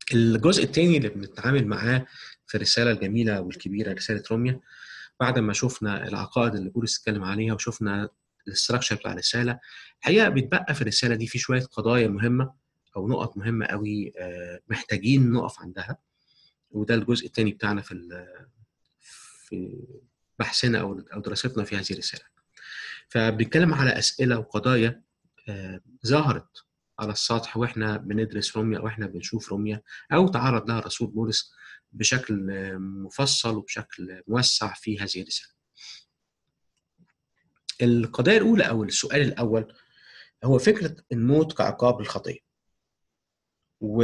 الجزء الثاني اللي بنتعامل معاه في الرساله الجميله والكبيره رساله روميا بعد ما شفنا العقائد اللي بولس اتكلم عليها وشفنا الاستراكشر بتاع الرساله الحقيقه بيتبقى في الرساله دي في شويه قضايا مهمه او نقط مهمه قوي محتاجين نقف عندها وده الجزء الثاني بتاعنا في في بحثنا او او دراستنا في هذه الرساله فبنتكلم على اسئله وقضايا ظهرت على السطح واحنا بندرس روميا او احنا بنشوف روميا او تعرض لها الرسول بولس بشكل مفصل وبشكل موسع في هذه الرساله. القضيه الاولى او السؤال الاول هو فكره الموت كعقاب للخطيه. و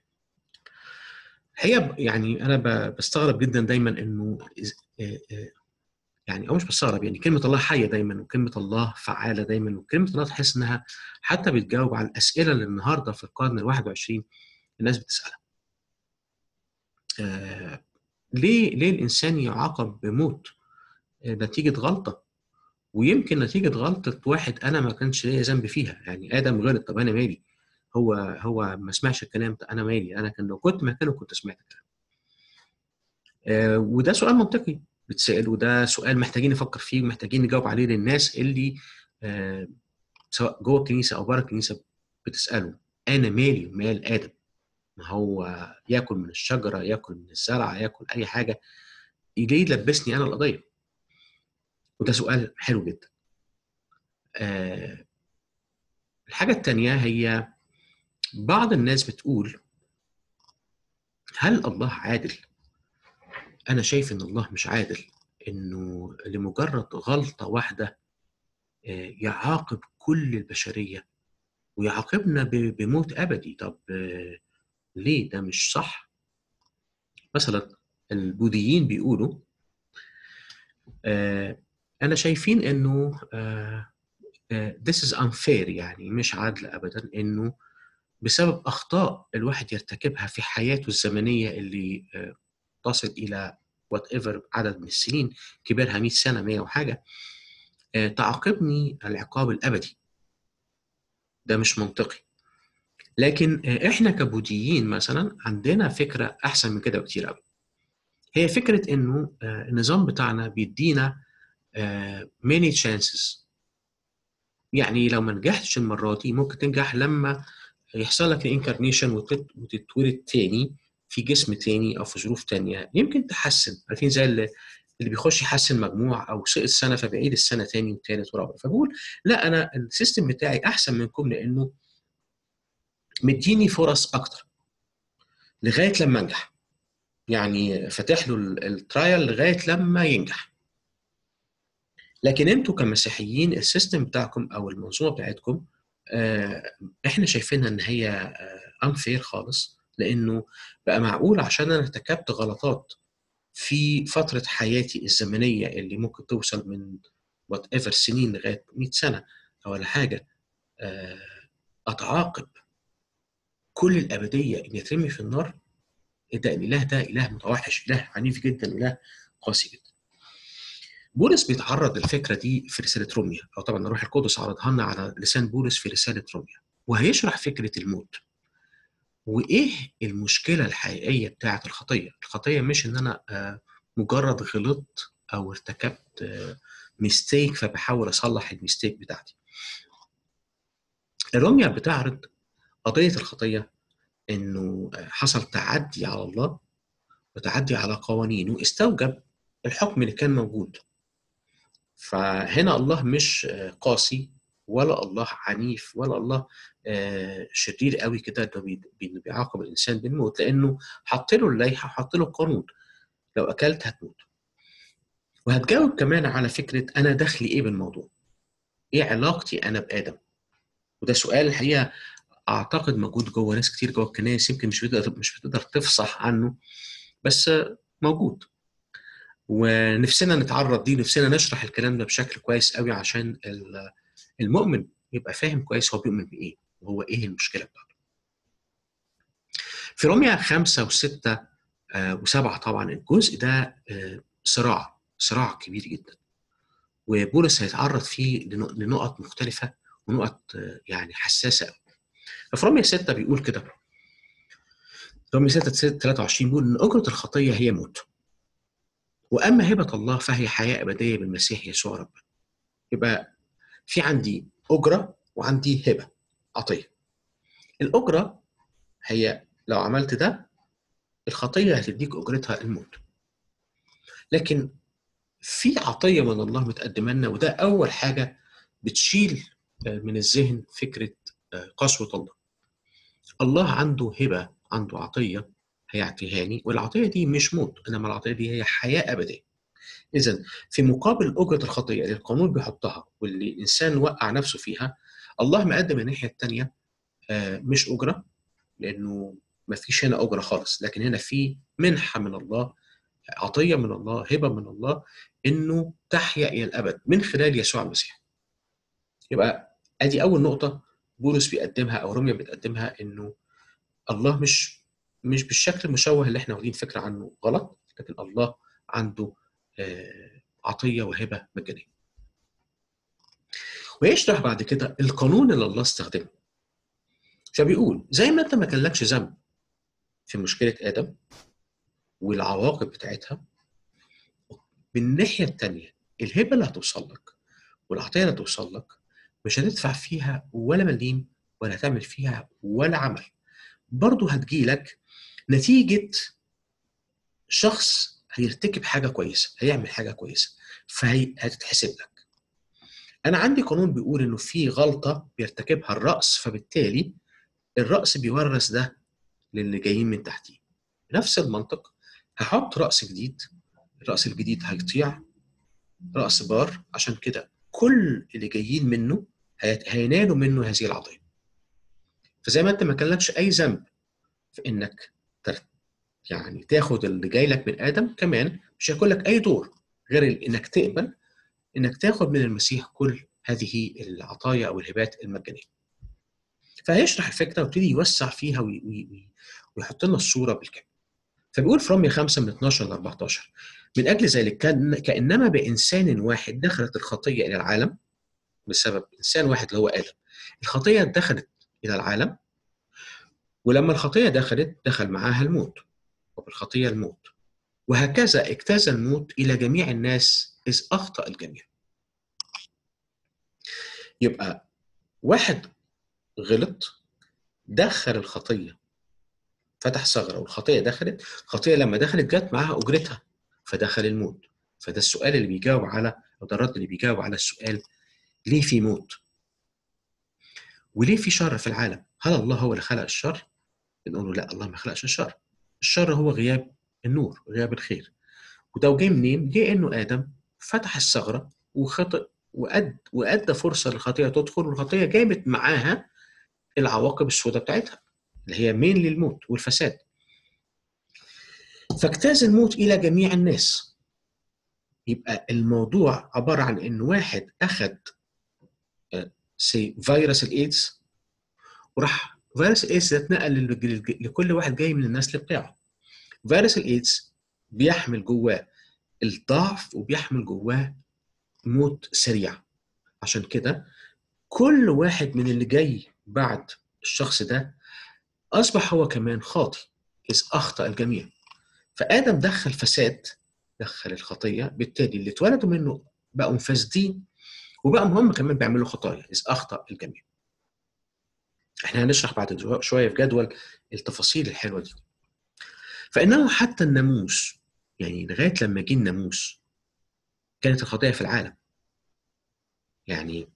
هي يعني انا بستغرب جدا دايما انه يعني او مش بستغرب يعني كلمه الله حيه دايما وكلمه الله فعاله دايما وكلمه الله تحس انها حتى بتجاوب على الاسئله اللي النهارده في القرن ال 21 الناس بتسالها. آه ليه ليه الانسان يعاقب بموت آه نتيجه غلطه ويمكن نتيجه غلطه واحد انا ما كانش ليا ذنب فيها يعني ادم غلط طب انا مالي هو هو ما سمعش الكلام ده انا مالي انا كان لو كنت مكانه كنت سمعت الكلام آه وده سؤال منطقي بتسال وده سؤال محتاجين نفكر فيه ومحتاجين نجاوب عليه للناس اللي آه سواء جوه الكنيسه او بره الكنيسه بتساله انا مالي ومال ادم ما هو ياكل من الشجره ياكل من الزرع ياكل اي حاجه ليه يلبسني انا القضيه وده سؤال حلو جدا آه الحاجه الثانيه هي بعض الناس بتقول هل الله عادل انا شايف ان الله مش عادل انه لمجرد غلطه واحده يعاقب كل البشريه ويعاقبنا بموت ابدي طب ليه ده مش صح مثلا البوذيين بيقولوا انا شايفين انه this is unfair يعني مش عادل ابدا انه بسبب اخطاء الواحد يرتكبها في حياته الزمنيه اللي تصل الى وات ايفر عدد من السنين كبرها 100 سنه 100 وحاجه تعاقبني العقاب الابدي ده مش منطقي لكن احنا كبوذيين مثلا عندنا فكره احسن من كده بكتير قوي هي فكره انه النظام بتاعنا بيدينا many chances يعني لو ما نجحتش المره دي ممكن تنجح لما يحصل لك الانكارنيشن وتتولد تاني في جسم تاني او في ظروف تانية يمكن تحسن عارفين زي اللي, اللي بيخش يحسن مجموع او سقط سنه فبيعيد السنه تاني وتالت ورابع فبقول لا انا السيستم بتاعي احسن منكم لانه مديني فرص اكتر لغايه لما انجح يعني فاتح له الترايل لغايه لما ينجح لكن انتوا كمسيحيين السيستم بتاعكم او المنظومه بتاعتكم احنا شايفينها ان هي انفير خالص لانه بقى معقول عشان انا ارتكبت غلطات في فتره حياتي الزمنيه اللي ممكن توصل من وات ايفر سنين لغايه 100 سنه او ولا حاجه اتعاقب كل الابديه ان يترمي في النار ده الاله ده اله متوحش اله عنيف جدا اله قاسي جدا بولس بيتعرض للفكره دي في رساله روميا او طبعا الروح القدس عرضها لنا على لسان بولس في رساله روميا وهيشرح فكره الموت وايه المشكله الحقيقيه بتاعه الخطيه الخطيه مش ان انا مجرد غلطت او ارتكبت ميستيك فبحاول اصلح الميستيك بتاعتي روميا بتعرض قضيه الخطيه انه حصل تعدي على الله وتعدي على قوانينه استوجب الحكم اللي كان موجود فهنا الله مش قاسي ولا الله عنيف ولا الله شرير قوي كده انه بيعاقب الانسان بالموت لانه حط له اللائحه حط له القانون لو اكلت هتموت وهتجاوب كمان على فكره انا دخلي ايه بالموضوع ايه علاقتي انا بادم وده سؤال الحقيقه اعتقد موجود جوه ناس كتير جوه الكنائس يمكن مش بتقدر مش بتقدر تفصح عنه بس موجود ونفسنا نتعرض ليه نفسنا نشرح الكلام ده بشكل كويس قوي عشان المؤمن يبقى فاهم كويس هو بيؤمن بايه وهو ايه المشكله بتاعته. في روميا خمسة وستة آه وسبعة طبعا الجزء ده آه صراع صراع كبير جدا وبولس هيتعرض فيه لنقط مختلفة ونقط آه يعني حساسة قوي. ففي روميا ستة بيقول كده رمي 6 23 بيقول ان اجره الخطيه هي موت واما هبه الله فهي حياه ابديه بالمسيح يسوع ربنا يبقى في عندي اجره وعندي هبه عطيه الاجره هي لو عملت ده الخطيه هتديك اجرتها الموت لكن في عطيه من الله متقدمه لنا وده اول حاجه بتشيل من الذهن فكره قسوه الله الله عنده هبه عنده عطيه هيعطيهاني والعطيه دي مش موت انما العطيه دي هي حياه ابديه اذا في مقابل اجره الخطيه اللي القانون بيحطها واللي الانسان وقع نفسه فيها الله مقدم الناحيه الثانيه مش اجره لانه ما فيش هنا اجره خالص لكن هنا في منحه من الله عطيه من الله هبه من الله انه تحيا الى الابد من خلال يسوع المسيح يبقى ادي اول نقطه بولس بيقدمها او روميا بتقدمها انه الله مش مش بالشكل المشوه اللي احنا واخدين فكره عنه غلط لكن الله عنده عطيه وهبه مجانيه ويشرح بعد كده القانون اللي الله استخدمه فبيقول زي ما انت ما كان لكش ذنب في مشكله ادم والعواقب بتاعتها بالناحيه الثانيه الهبه اللي هتوصل لك والعطيه اللي هتوصل لك مش هتدفع فيها ولا مليم ولا هتعمل فيها ولا عمل برضه هتجيلك نتيجه شخص هيرتكب حاجه كويسه هيعمل حاجه كويسه فهتتحسب لك انا عندي قانون بيقول انه في غلطه بيرتكبها الراس فبالتالي الراس بيورث ده للي جايين من تحتيه نفس المنطق هحط راس جديد الراس الجديد هيطيع راس بار عشان كده كل اللي جايين منه هينالوا منه هذه العطيه فزي ما انت ما كان لكش اي ذنب في انك يعني تاخد اللي جاي لك من ادم كمان مش هيكون لك اي دور غير انك تقبل انك تاخد من المسيح كل هذه العطايا او الهبات المجانيه. فهيشرح الفكره ويبتدي يوسع فيها وي وي ويحط لنا الصوره بالكامل. فبيقول في رمية 5 من 12 ل 14 من اجل ذلك كان كانما بانسان واحد دخلت الخطيه الى العالم بسبب انسان واحد اللي هو ادم. الخطيه دخلت الى العالم ولما الخطيه دخلت دخل معاها الموت وبالخطيه الموت. وهكذا اجتاز الموت الى جميع الناس إذ أخطأ الجميع. يبقى واحد غلط دخل الخطية فتح ثغرة والخطية دخلت الخطية لما دخلت جت معاها أجرتها فدخل الموت فده السؤال اللي بيجاوب على أو ده الرد اللي بيجاوب على السؤال ليه في موت؟ وليه في شر في العالم؟ هل الله هو اللي خلق الشر؟ بنقول له لا الله ما خلقش الشر. الشر هو غياب النور، غياب الخير. وده جاي منين؟ جه انه ادم فتح الثغره وخطئ وأد وادى فرصه للخطيه تدخل والخطيه جابت معاها العواقب السوداء بتاعتها اللي هي مين للموت والفساد. فاجتاز الموت الى جميع الناس. يبقى الموضوع عباره عن ان واحد اخذ سي فيروس الايدز وراح فيروس الايدز ده اتنقل لكل واحد جاي من النسل بتاعه. فيروس الايدز بيحمل جواه الضعف وبيحمل جواه موت سريع عشان كده كل واحد من اللي جاي بعد الشخص ده اصبح هو كمان خاطي اذ اخطا الجميع فادم دخل فساد دخل الخطيه بالتالي اللي اتولدوا منه بقوا فاسدين وبقوا هم كمان بيعملوا خطايا اذ اخطا الجميع احنا هنشرح بعد شويه في جدول التفاصيل الحلوه دي فانه حتى الناموس يعني لغايه لما جه الناموس كانت الخطيه في العالم يعني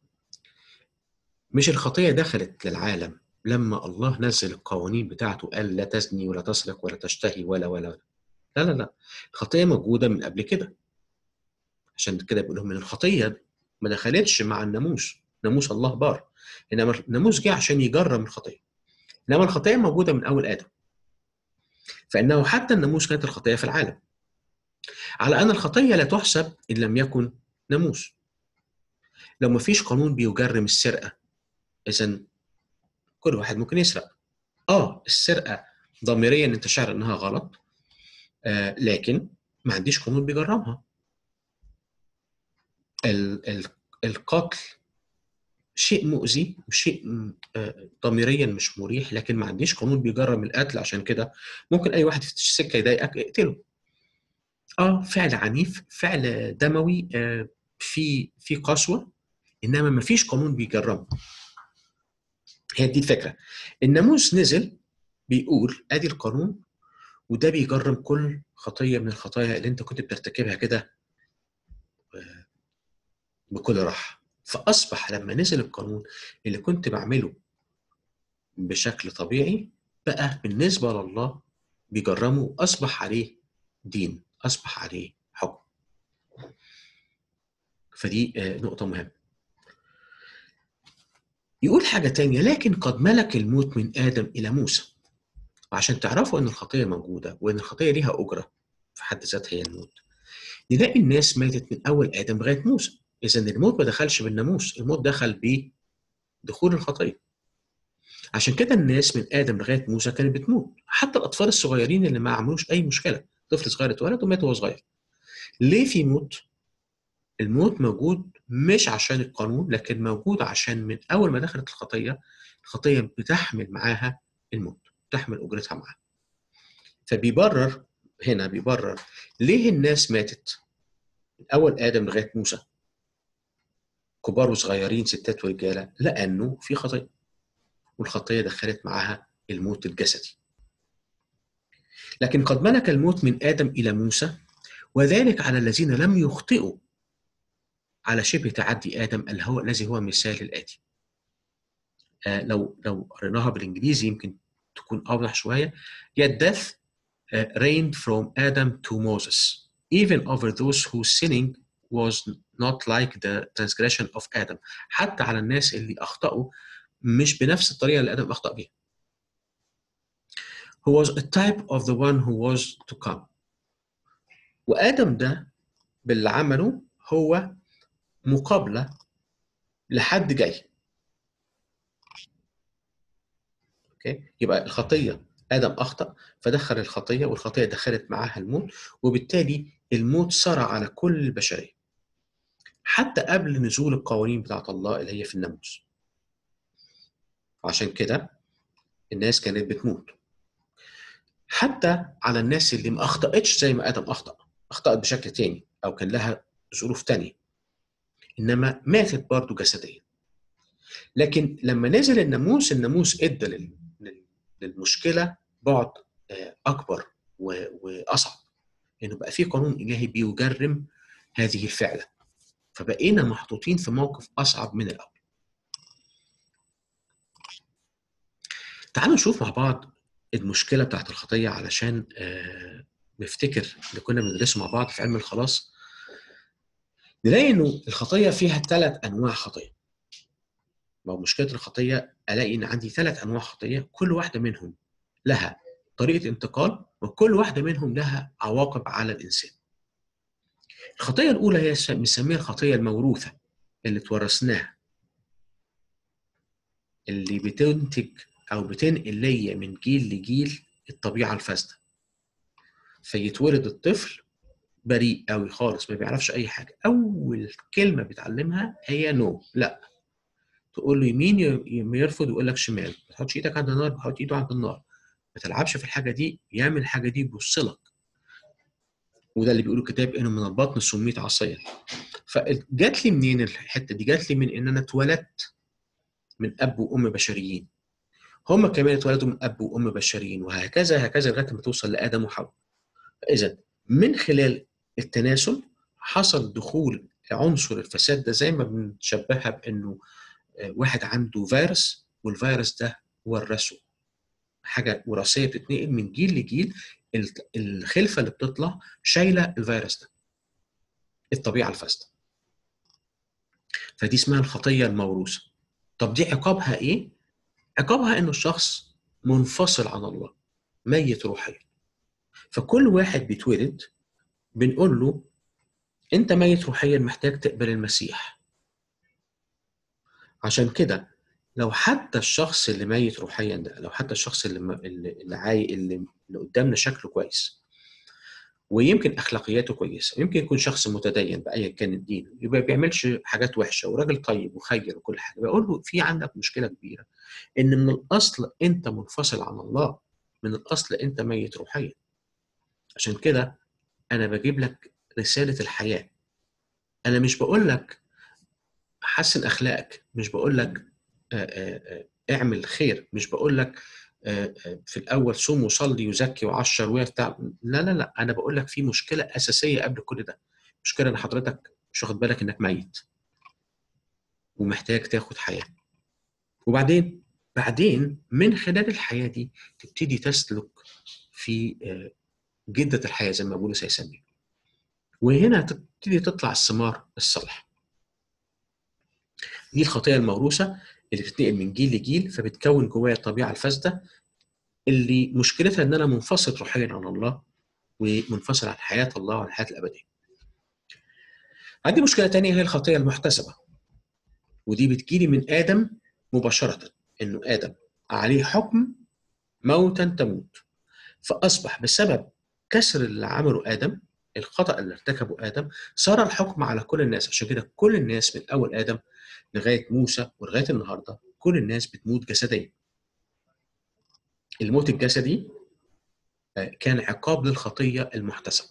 مش الخطيه دخلت للعالم لما الله نزل القوانين بتاعته قال لا تزني ولا تسرق ولا تشتهي ولا ولا ولا لا لا لا الخطيه موجوده من قبل كده عشان كده بيقول لهم ان الخطيه ما دخلتش مع الناموس ناموس الله بار انما الناموس جه عشان يجرم الخطيه انما الخطيه موجوده من اول ادم فانه حتى الناموس كانت الخطيه في العالم على ان الخطيه لا تحسب ان لم يكن ناموس لو ما فيش قانون بيجرم السرقه اذا كل واحد ممكن يسرق اه السرقه ضميريا انت شعر انها غلط آه لكن ما عنديش قانون بيجرمها ال ال القتل شيء مؤذي وشيء م- آه، ضميريا مش مريح لكن ما عنديش قانون بيجرم القتل عشان كده ممكن اي واحد في السكه يضايقك اقتله اه فعل عنيف فعل دموي آه، في في قسوه انما ما فيش قانون بيجرمه هي دي الفكره الناموس نزل بيقول ادي القانون وده بيجرم كل خطيه من الخطايا اللي انت كنت بترتكبها كده آه، بكل راحه فاصبح لما نزل القانون اللي كنت بعمله بشكل طبيعي بقى بالنسبه لله بيجرمه اصبح عليه دين اصبح عليه حكم فدي آه، نقطه مهمه يقول حاجه تانية لكن قد ملك الموت من ادم الى موسى وعشان تعرفوا ان الخطيه موجوده وان الخطيه ليها اجره في حد ذاتها هي الموت نلاقي الناس ماتت من اول ادم لغايه موسى اذا الموت ما دخلش بالناموس الموت دخل بدخول الخطيه عشان كده الناس من ادم لغايه موسى كانت بتموت حتى الاطفال الصغيرين اللي ما عملوش اي مشكله طفل صغير اتولد ومات وهو صغير ليه في موت الموت موجود مش عشان القانون لكن موجود عشان من اول ما دخلت الخطيه الخطيه بتحمل معاها الموت تحمل اجرتها معاها فبيبرر هنا بيبرر ليه الناس ماتت من اول ادم لغايه موسى كبار وصغيرين ستات ورجاله لانه في خطيه والخطيه دخلت معاها الموت الجسدي لكن قد ملك الموت من ادم الى موسى وذلك على الذين لم يخطئوا على شبه تعدي ادم اللي هو الذي هو مثال الاتي آه لو لو قريناها بالانجليزي يمكن تكون اوضح شويه yet death uh, reigned from Adam to Moses even over those whose sinning was not like the transgression of Adam حتى على الناس اللي اخطاوا مش بنفس الطريقه اللي ادم اخطا بيها who was a type of the one who was to come وادم ده باللي عمله هو مقابله لحد جاي اوكي يبقى الخطيه ادم اخطا فدخل الخطيه والخطيه دخلت معاها الموت وبالتالي الموت سرى على كل البشريه حتى قبل نزول القوانين بتاعت الله اللي هي في الناموس عشان كده الناس كانت بتموت حتى على الناس اللي ما اخطاتش زي ما ادم اخطا اخطات بشكل تاني او كان لها ظروف تانية انما ماتت برضه جسديا لكن لما نزل الناموس الناموس ادى لل- لل- للمشكله بعد آه، اكبر و- واصعب انه بقى في قانون الهي بيجرم هذه الفعله فبقينا محطوطين في موقف اصعب من الاول تعالوا نشوف مع بعض المشكله بتاعت الخطيه علشان آه، نفتكر اللي كنا بندرسه مع بعض في علم الخلاص نلاقي انه الخطيه فيها ثلاث انواع خطيه ما هو مشكله الخطيه الاقي ان عندي ثلاث انواع خطيه كل واحده منهم لها طريقه انتقال وكل واحده منهم لها عواقب على الانسان الخطيه الاولى هي س- بنسميها الخطيه الموروثه اللي تورثناها اللي بتنتج او بتنقل ليا من جيل لجيل الطبيعه الفاسده فيتولد الطفل بريء قوي خالص ما بيعرفش اي حاجه اول كلمه بيتعلمها هي نو لا تقول له يمين ي- ي- يرفض ويقول لك شمال ما تحطش ايدك عند النار بحط ايده عند النار ما تلعبش في الحاجه دي يعمل الحاجه دي يبص لك وده اللي بيقولوا الكتاب انه من البطن سميت عصيا فجات لي منين الحته دي جات لي من ان انا اتولدت من اب وام بشريين هم كمان اتولدوا من اب وام بشريين وهكذا هكذا لغايه ما توصل لادم وحواء اذا من خلال التناسل حصل دخول عنصر الفساد ده زي ما بنشبهها بانه آه، واحد عنده فيروس والفيروس ده ورثه حاجه وراثيه بتتنقل من جيل لجيل ال- الخلفه اللي بتطلع شايله الفيروس ده الطبيعه الفاسده فدي اسمها الخطيه الموروثه طب دي عقابها ايه عقابها انه الشخص منفصل عن الله ميت روحيا فكل واحد بيتولد بنقول له انت ميت روحيا محتاج تقبل المسيح عشان كده لو حتى الشخص اللي ميت روحيا ده لو حتى الشخص اللي م- اللي اللي عاي اللي اللي قدامنا شكله كويس ويمكن اخلاقياته كويسه يمكن يكون شخص متدين بايا كان الدين يبقى بيعملش حاجات وحشه وراجل طيب وخير وكل حاجه بقول له في عندك مشكله كبيره ان من الاصل انت منفصل عن الله من الاصل انت ميت روحيا عشان كده انا بجيب لك رساله الحياه انا مش بقول لك حسن اخلاقك مش بقول لك اعمل خير مش بقول لك في الاول صوم وصلي وزكي وعشر وبتاع لا لا لا انا بقول لك في مشكله اساسيه قبل كل ده مشكله ان حضرتك مش واخد بالك انك ميت ومحتاج تاخد حياه وبعدين بعدين من خلال الحياه دي تبتدي تسلك في جده الحياه زي ما بولس هيسميه وهنا تبتدي تطلع الثمار الصالحه دي الخطيه الموروثه اللي بتتنقل من جيل لجيل فبتكون جوايا الطبيعه الفاسده اللي مشكلتها ان انا منفصل روحيا عن الله ومنفصل عن حياه الله وعن الحياه الابديه. عندي مشكله تانية هي الخطيه المحتسبه ودي بتجيلي من ادم مباشره انه ادم عليه حكم موتا تموت فاصبح بسبب كسر اللي عمله ادم الخطا اللي ارتكبه ادم صار الحكم على كل الناس عشان كده كل الناس من اول ادم لغايه موسى ولغايه النهارده كل الناس بتموت جسديا. الموت الجسدي كان عقاب للخطيه المحتسبه.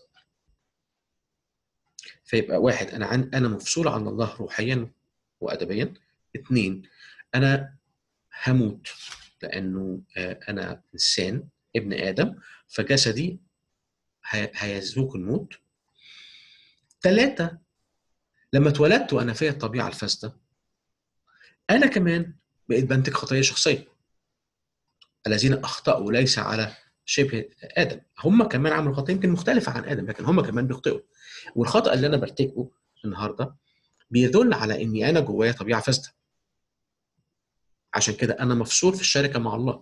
فيبقى واحد انا عن انا مفصول عن الله روحيا وادبيا. اثنين انا هموت لانه انا انسان ابن ادم فجسدي هيذوق الموت. ثلاثه لما اتولدت وانا فيا الطبيعه الفاسده انا كمان بقيت بنتج خطيه شخصيه الذين اخطاوا ليس على شبه ادم هم كمان عملوا خطيه يمكن مختلفه عن ادم لكن هم كمان بيخطئوا والخطا اللي انا برتكبه النهارده بيدل على اني انا جوايا طبيعه فاسده عشان كده انا مفصول في الشركه مع الله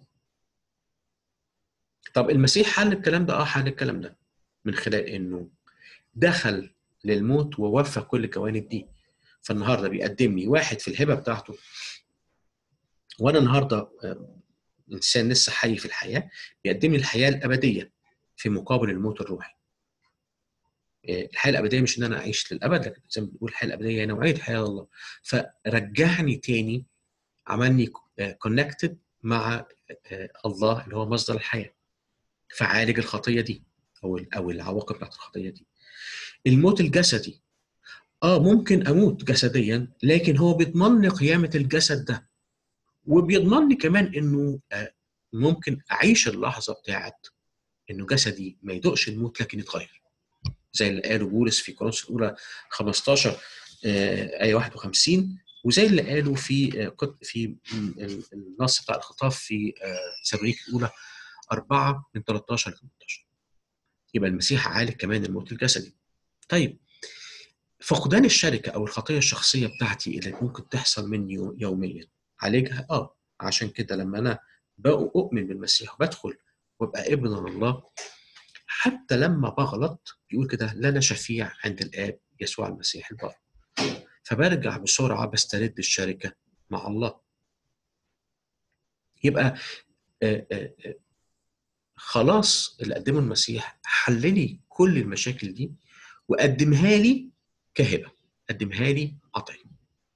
طب المسيح حل الكلام ده اه حل الكلام ده من خلال انه دخل للموت ووفى كل الجوانب دي فالنهارده بيقدم لي واحد في الهبه بتاعته وانا النهارده انسان لسه حي في الحياه بيقدم لي الحياه الابديه في مقابل الموت الروحي. الحياه الابديه مش ان انا اعيش للابد لكن زي ما بنقول الحياه الابديه هي نوعيه حياه الله فرجعني تاني عملني كونكتد مع الله اللي هو مصدر الحياه فعالج الخطيه دي او او العواقب بتاعت الخطيه دي. الموت الجسدي اه ممكن اموت جسديا لكن هو بيضمن لي قيامه الجسد ده وبيضمن لي كمان انه آه ممكن اعيش اللحظه بتاعت انه جسدي ما يدوقش الموت لكن يتغير زي اللي قاله بولس في كورنثوس الاولى 15 آه ايه 51 وزي اللي قاله في آه في النص بتاع الخطاف في سبريك الاولى 4 من 13 ل 18 يبقى المسيح عالج كمان الموت الجسدي طيب فقدان الشركه او الخطيه الشخصيه بتاعتي اللي ممكن تحصل مني يوميا عالجها اه عشان كده لما انا اؤمن بالمسيح وبدخل وابقى ابن الله حتى لما بغلط بيقول كده لنا شفيع عند الاب يسوع المسيح البار فبرجع بسرعه بسترد الشركه مع الله يبقى آآ آآ خلاص اللي قدمه المسيح حللي كل المشاكل دي وقدمها لي كهبه قدمها لي عطيه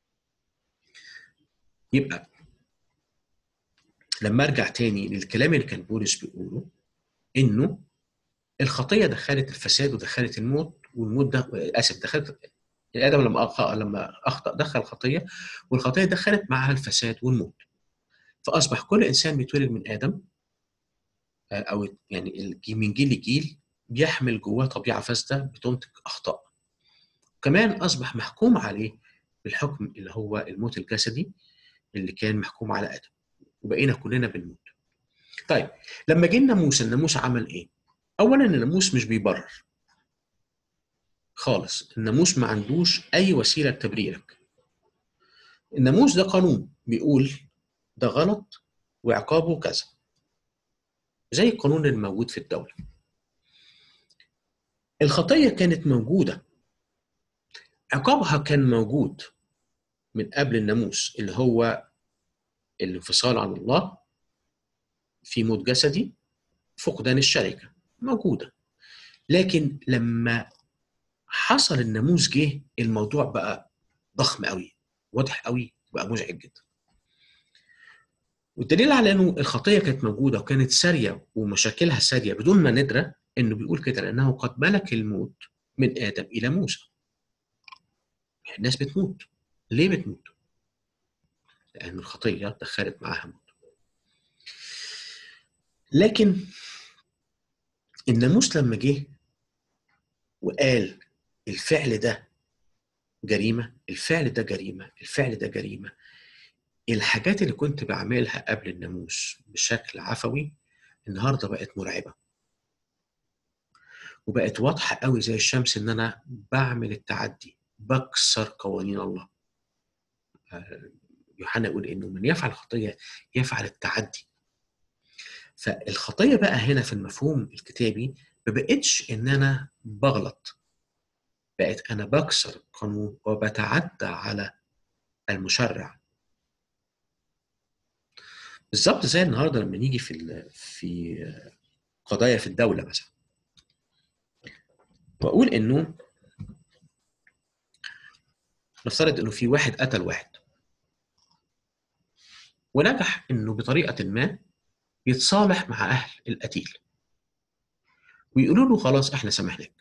يبقى لما ارجع تاني للكلام اللي كان بولس بيقوله انه الخطيه دخلت الفساد ودخلت الموت والموت ده اسف دخلت ادم لما أخطأ لما اخطا دخل خطيه والخطيه دخلت معها الفساد والموت فاصبح كل انسان بيتولد من ادم او يعني من جيل لجيل بيحمل جواه طبيعه فاسده بتنتج اخطاء كمان اصبح محكوم عليه بالحكم اللي هو الموت الجسدي اللي كان محكوم على ادم وبقينا كلنا بنموت طيب لما جه الناموس الناموس عمل ايه اولا الناموس مش بيبرر خالص الناموس ما عندوش اي وسيله لتبريرك الناموس ده قانون بيقول ده غلط وعقابه كذا زي القانون الموجود في الدوله الخطيه كانت موجوده عقابها كان موجود من قبل الناموس اللي هو الانفصال عن الله في موت جسدي فقدان الشركه موجوده لكن لما حصل الناموس جه الموضوع بقى ضخم قوي واضح قوي بقى مزعج جدا والدليل على انه الخطيه كانت موجوده وكانت ساريه ومشاكلها ساريه بدون ما ندرى انه بيقول كده لانه قد ملك الموت من ادم الى موسى يعني الناس بتموت ليه بتموت؟ لأن الخطية دخلت معاها موت لكن الناموس لما جه وقال الفعل ده جريمة الفعل ده جريمة الفعل ده جريمة الحاجات اللي كنت بعملها قبل الناموس بشكل عفوي النهارده بقت مرعبة وبقت واضحة قوي زي الشمس إن أنا بعمل التعدي بكسر قوانين الله يوحنا يقول انه من يفعل خطيه يفعل التعدي فالخطيه بقى هنا في المفهوم الكتابي ما بقتش ان انا بغلط بقت انا بكسر القانون وبتعدى على المشرع بالظبط زي النهارده لما نيجي في في قضايا في الدوله مثلا واقول انه نفترض انه في واحد قتل واحد ونجح انه بطريقه ما يتصالح مع اهل القتيل ويقولوا له خلاص احنا سامحناك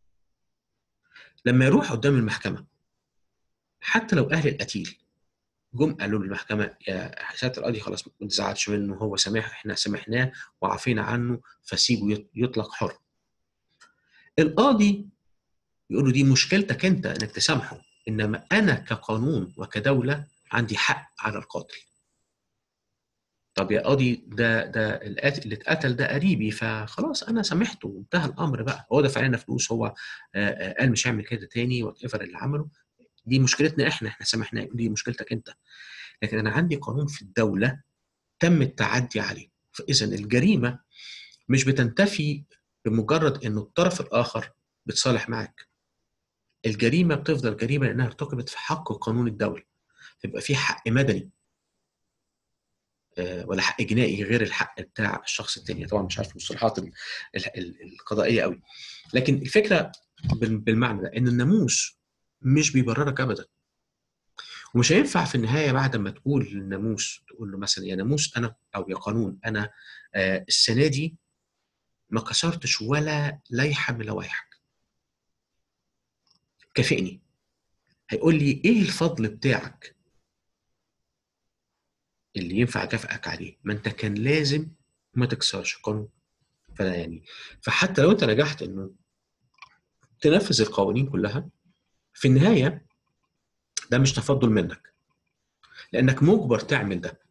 لما يروح قدام المحكمه حتى لو اهل القتيل جم قالوا للمحكمه يا سياده القاضي خلاص ما تزعلش منه هو سامح احنا سامحناه وعافينا عنه فسيبه يطلق حر القاضي يقول له دي مشكلتك انت انك تسامحه انما انا كقانون وكدوله عندي حق على القاتل طب يا قاضي ده ده القاتل اللي اتقتل ده قريبي فخلاص انا سامحته وانتهى الامر بقى هو دفع لنا فلوس هو قال مش هيعمل كده تاني وات ايفر اللي عمله دي مشكلتنا احنا احنا سامحناه دي مشكلتك انت لكن انا عندي قانون في الدوله تم التعدي عليه فاذا الجريمه مش بتنتفي بمجرد انه الطرف الاخر بتصالح معاك الجريمه بتفضل جريمه لانها ارتكبت في حق قانون الدوله تبقى في حق مدني ولا حق جنائي غير الحق بتاع الشخص التاني طبعا مش عارف المصطلحات القضائيه قوي لكن الفكره بالمعنى ده ان الناموس مش بيبررك ابدا ومش هينفع في النهايه بعد ما تقول للناموس تقول له مثلا يا ناموس انا او يا قانون انا السنه دي ما كسرتش ولا لائحه من لوائحك كافئني هيقول لي ايه الفضل بتاعك اللي ينفع اكافئك عليه ما انت كان لازم ما تكسرش قانون فلا يعني فحتى لو انت نجحت انه تنفذ القوانين كلها في النهايه ده مش تفضل منك لانك مجبر تعمل ده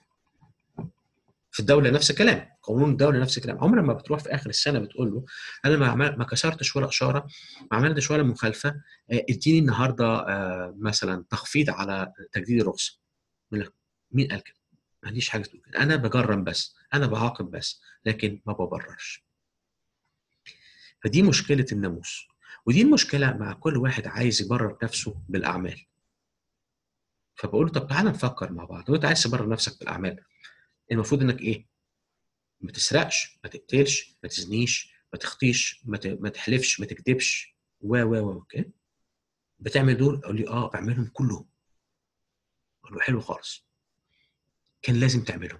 في الدوله نفس الكلام قانون الدوله نفس الكلام عمرك ما بتروح في اخر السنه بتقول له انا ما ما كسرتش ولا اشاره ما عملتش ولا مخالفه اديني النهارده مثلا تخفيض على تجديد الرخصه مين قال كده؟ ما عنديش حاجه تقول كده انا بجرم بس انا بعاقب بس لكن ما ببررش فدي مشكله الناموس ودي المشكله مع كل واحد عايز يبرر نفسه بالاعمال فبقول له طب تعالى نفكر مع بعض لو انت عايز تبرر نفسك بالاعمال المفروض انك ايه ما تسرقش ما تقتلش ما تزنيش ما تخطيش ما, ت... ما تحلفش ما تكذبش و و و اوكي بتعمل دول اقول لي اه بعملهم كلهم اقول له حلو خالص كان لازم تعملهم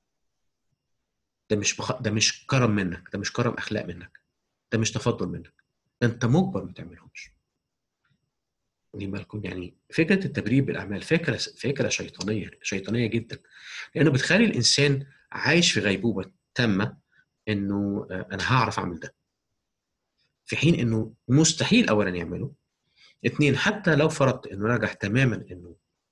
ده مش بخ... ده مش كرم منك ده مش كرم اخلاق منك ده مش تفضل منك ده انت مجبر ما تعملهمش واخدين بالكم يعني فكره التبرير بالاعمال فكره فكره شيطانيه شيطانيه جدا لانه بتخلي الانسان عايش في غيبوبه تامه انه انا هعرف اعمل ده في حين انه مستحيل اولا يعمله اثنين حتى لو فرضت انه نجح تماما انه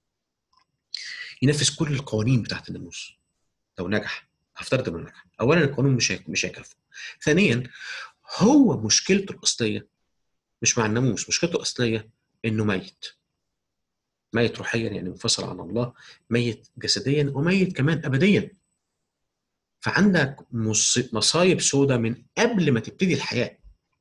ينفذ كل القوانين بتاعت الناموس لو نجح هفترض انه نجح اولا القانون مش مش هيكفه ثانيا هو مشكلته الاصليه مش مع الناموس مشكلته الاصليه انه ميت ميت روحيا يعني منفصل عن الله ميت جسديا وميت كمان ابديا فعندك مصايب سودة من قبل ما تبتدي الحياه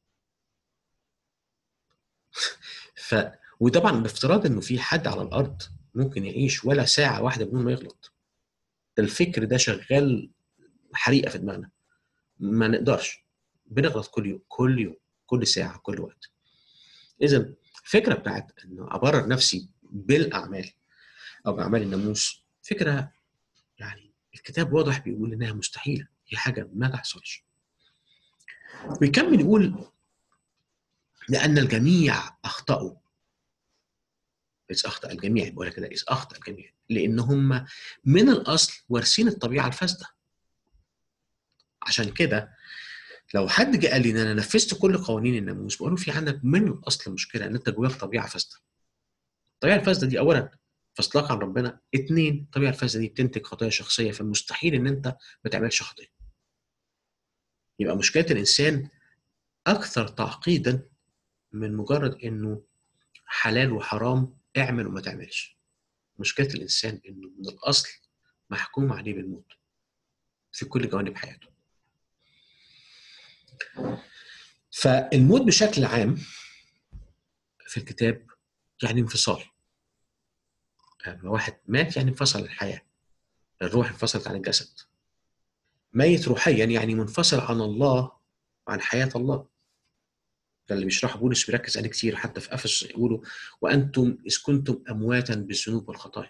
ف وطبعا بافتراض انه في حد على الارض ممكن يعيش ولا ساعه واحده بدون ما يغلط ده الفكر ده شغال حريقه في دماغنا ما نقدرش بنغلط كل يوم كل يوم كل ساعه كل وقت اذا الفكره بتاعت انه ابرر نفسي بالاعمال او باعمال الناموس فكره يعني الكتاب واضح بيقول انها مستحيله هي حاجه ما تحصلش ويكمل يقول لان الجميع اخطاوا إذ أخطأ الجميع بقول كده إذ أخطأ الجميع لأن هم من الأصل وارثين الطبيعة الفاسدة عشان كده لو حد جه قال لي ان انا نفذت كل قوانين الناموس بقول له في عندك من الاصل مشكله ان انت جواك طبيعه فاسده. الطبيعه الفاسده دي اولا فاصلاك عن ربنا، اثنين الطبيعه الفاسده دي بتنتج خطايا شخصيه فمستحيل ان انت ما تعملش خطيه. يبقى مشكله الانسان اكثر تعقيدا من مجرد انه حلال وحرام اعمل وما تعملش. مشكله الانسان انه من الاصل محكوم عليه بالموت في كل جوانب حياته. فالموت بشكل عام في الكتاب يعني انفصال لما واحد مات يعني انفصل الحياة الروح انفصلت عن الجسد ميت روحيا يعني منفصل عن الله وعن حياة الله ده اللي بيشرحه بولس بيركز عليه كتير حتى في افسس يقولوا وانتم اذ كنتم امواتا بالذنوب والخطايا.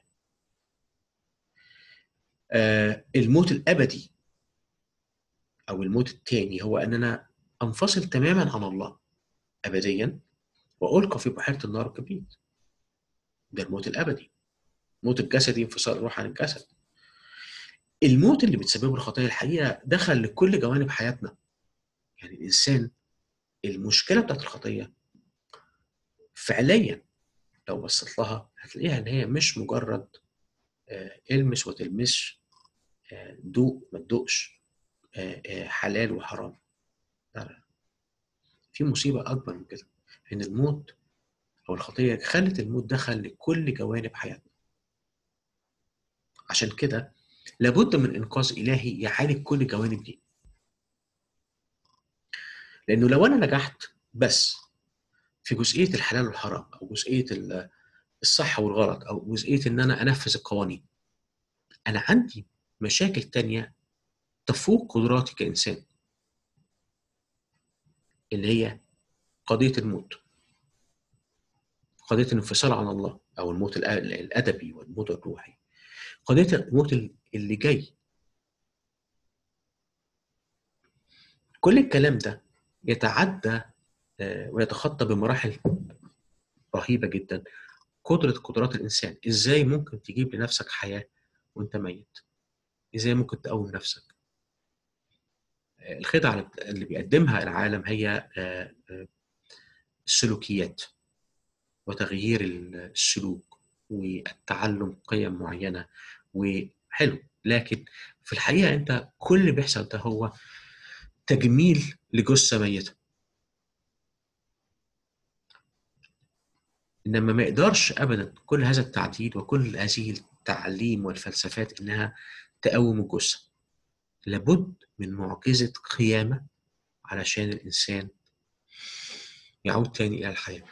آه الموت الابدي او الموت الثاني هو ان انا انفصل تماما عن الله ابديا والقى في بحيره النار الكبريت ده الموت الابدي الموت الجسدي انفصال الروح عن الجسد الموت اللي بتسببه الخطايا الحقيقه دخل لكل جوانب حياتنا يعني الانسان المشكله بتاعت الخطيه فعليا لو بصيت لها هتلاقيها ان هي مش مجرد آه، المس وتلمسش آه، دوق ما تدوقش آه، حلال وحرام لا لا في مصيبة أكبر من كده إن الموت أو الخطية خلت الموت دخل لكل جوانب حياتنا عشان كده لابد من إنقاذ إلهي يعالج كل الجوانب دي لأنه لو أنا نجحت بس في جزئية الحلال والحرام أو جزئية الصح والغلط أو جزئية إن أنا أنفذ القوانين أنا عندي مشاكل تانية تفوق قدراتي كإنسان اللي هي قضية الموت قضية الانفصال عن الله أو الموت الأدبي والموت الروحي قضية الموت اللي جاي كل الكلام ده يتعدى آه، ويتخطى بمراحل رهيبة جدا قدرة قدرات الإنسان إزاي ممكن تجيب لنفسك حياة وأنت ميت إزاي ممكن تقوم نفسك الخدعه اللي بيقدمها العالم هي آه، آه، السلوكيات وتغيير السلوك والتعلم قيم معينه وحلو لكن في الحقيقه انت كل اللي بيحصل ده هو تجميل لجثه ميته انما ما يقدرش ابدا كل هذا التعديل وكل هذه التعليم والفلسفات انها تقوم الجثه لابد من معجزة قيامة علشان الإنسان يعود تاني إلى الحياة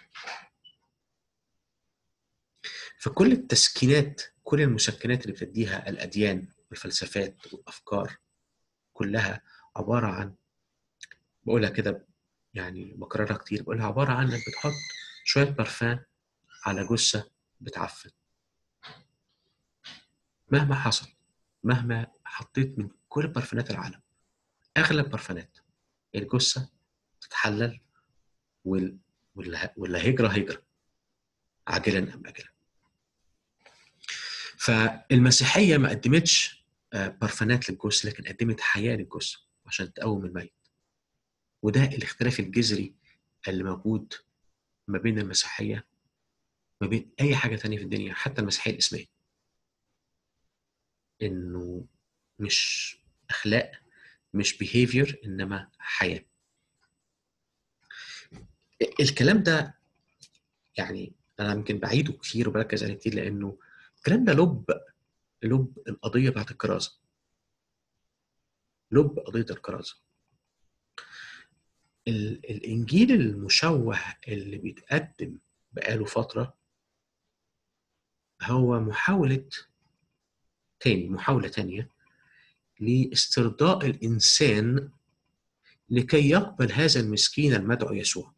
فكل التسكينات كل المسكنات اللي بتديها الأديان والفلسفات والأفكار كلها عبارة عن بقولها كده يعني بكررها كتير بقولها عبارة عن إنك بتحط شوية برفان على جثة بتعفن مهما حصل مهما حطيت من كل برفانات العالم اغلب برفانات الجثه تتحلل وال... والهجره هجره عاجلا ام اجلا فالمسيحيه ما قدمتش آه، برفانات للجثه لكن قدمت حياه للجثه عشان تقوم الميت وده الاختلاف الجذري اللي موجود ما بين المسيحيه ما بين اي حاجه تانية في الدنيا حتى المسيحيه الاسلاميه انه مش اخلاق مش behavior انما حياه الكلام ده يعني انا يمكن بعيده كتير وبركز عليه كتير لانه الكلام ده لب لب القضيه بتاعت الكرازه لب قضيه الكرازه الانجيل المشوه اللي بيتقدم بقاله فتره هو محاوله تاني محاوله تانيه لاسترضاء الانسان لكي يقبل هذا المسكين المدعو يسوع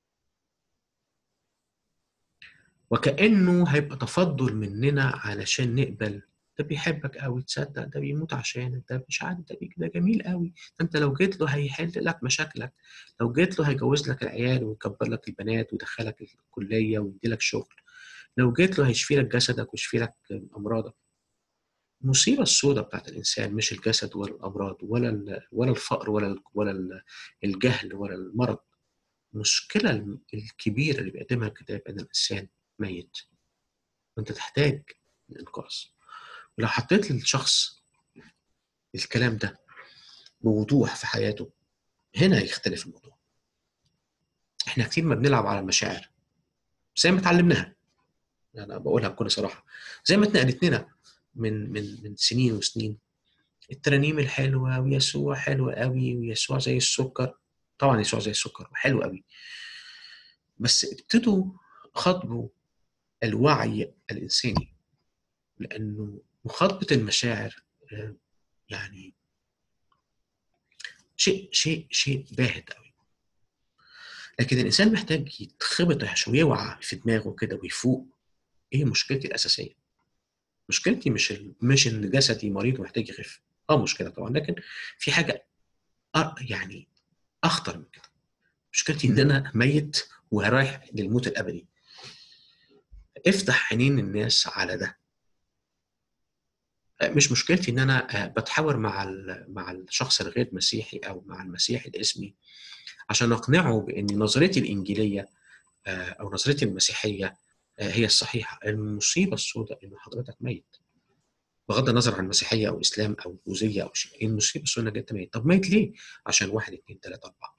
وكأنه هيبقى تفضل مننا علشان نقبل ده بيحبك قوي تصدق ده بيموت عشانك ده مش عارف ده ده جميل قوي انت لو جيت له هيحل لك مشاكلك لو جيت له هيجوز لك العيال ويكبر لك البنات ويدخلك الكليه ويدي لك شغل لو جيت له هيشفي لك جسدك ويشفي لك امراضك المصيبه السوداء بتاعت الانسان مش الجسد ولا الامراض ولا ولا الفقر ولا ولا الجهل ولا المرض المشكله الكبيره اللي بيقدمها الكتاب ان الانسان ميت وانت تحتاج الانقاذ ولو حطيت للشخص الكلام ده بوضوح في حياته هنا يختلف الموضوع احنا كتير ما بنلعب على المشاعر زي ما اتعلمناها انا بقولها بكل صراحه زي ما اتنقلت لنا من من من سنين وسنين الترانيم الحلوه ويسوع حلو قوي ويسوع زي السكر طبعا يسوع زي السكر حلو قوي بس ابتدوا خاطبوا الوعي الانساني لانه مخاطبه المشاعر يعني شيء شيء شيء باهت قوي لكن الانسان محتاج يتخبط عشان يوعى في دماغه كده ويفوق ايه مشكلتي الاساسيه مشكلتي مش ال... مش ان جسدي مريض ومحتاج يخف اه مشكله طبعا لكن في حاجه أ... يعني اخطر من كده مشكلتي ان انا ميت ورايح للموت الابدي افتح عينين الناس على ده مش مشكلتي ان انا بتحاور مع مع الشخص الغير مسيحي او مع المسيحي الاسمي عشان اقنعه بان نظرتي الانجيليه او نظرتي المسيحيه هي الصحيحه المصيبه السوداء ان حضرتك ميت بغض النظر عن مسيحيه او اسلام او بوذيه او شيء المصيبه السوداء انك انت ميت طب ميت ليه؟ عشان واحد اثنين ثلاثه اربعه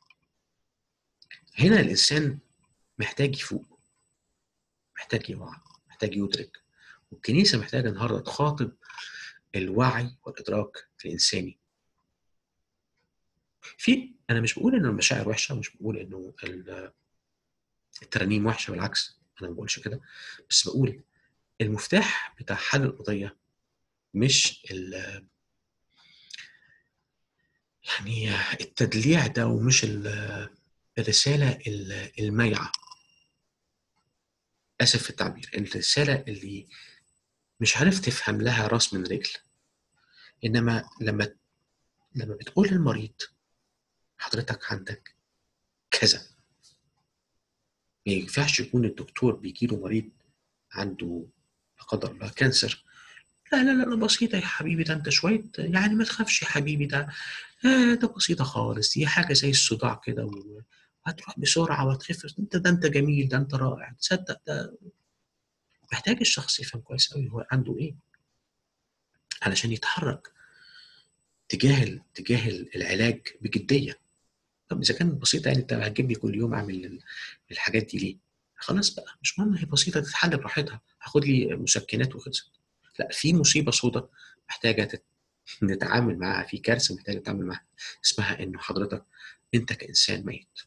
هنا الانسان محتاج يفوق محتاج يوعى محتاج يدرك والكنيسه محتاجه النهارده تخاطب الوعي والادراك الانساني في انا مش بقول ان المشاعر وحشه مش بقول انه الترانيم وحشه بالعكس انا ما بقولش كده بس بقول المفتاح بتاع حل القضيه مش ال يعني التدليع ده ومش الرساله المايعه اسف في التعبير الرساله اللي مش عارف تفهم لها راس من رجل انما لما لما بتقول للمريض حضرتك عندك كذا ما ينفعش يكون الدكتور بيجي له مريض عنده لا قدر الله كانسر لا لا لا بسيطة يا حبيبي ده انت شوية يعني ما تخافش يا حبيبي ده آه ده بسيطة خالص دي حاجة زي الصداع كده وهتروح بسرعة وهتخف انت ده انت جميل ده انت رائع تصدق ده محتاج الشخص يفهم كويس قوي هو عنده ايه علشان يتحرك تجاه تجاه العلاج بجديه طب اذا كانت بسيطه يعني انت هتجيب لي كل يوم اعمل الحاجات دي ليه؟ خلاص بقى مش مهم هي بسيطه تتحل براحتها هاخد لي مسكنات وخلصت لا في مصيبه سوداء محتاجه تت... نتعامل معاها في كارثه محتاجه نتعامل معاها اسمها انه حضرتك انت كانسان ميت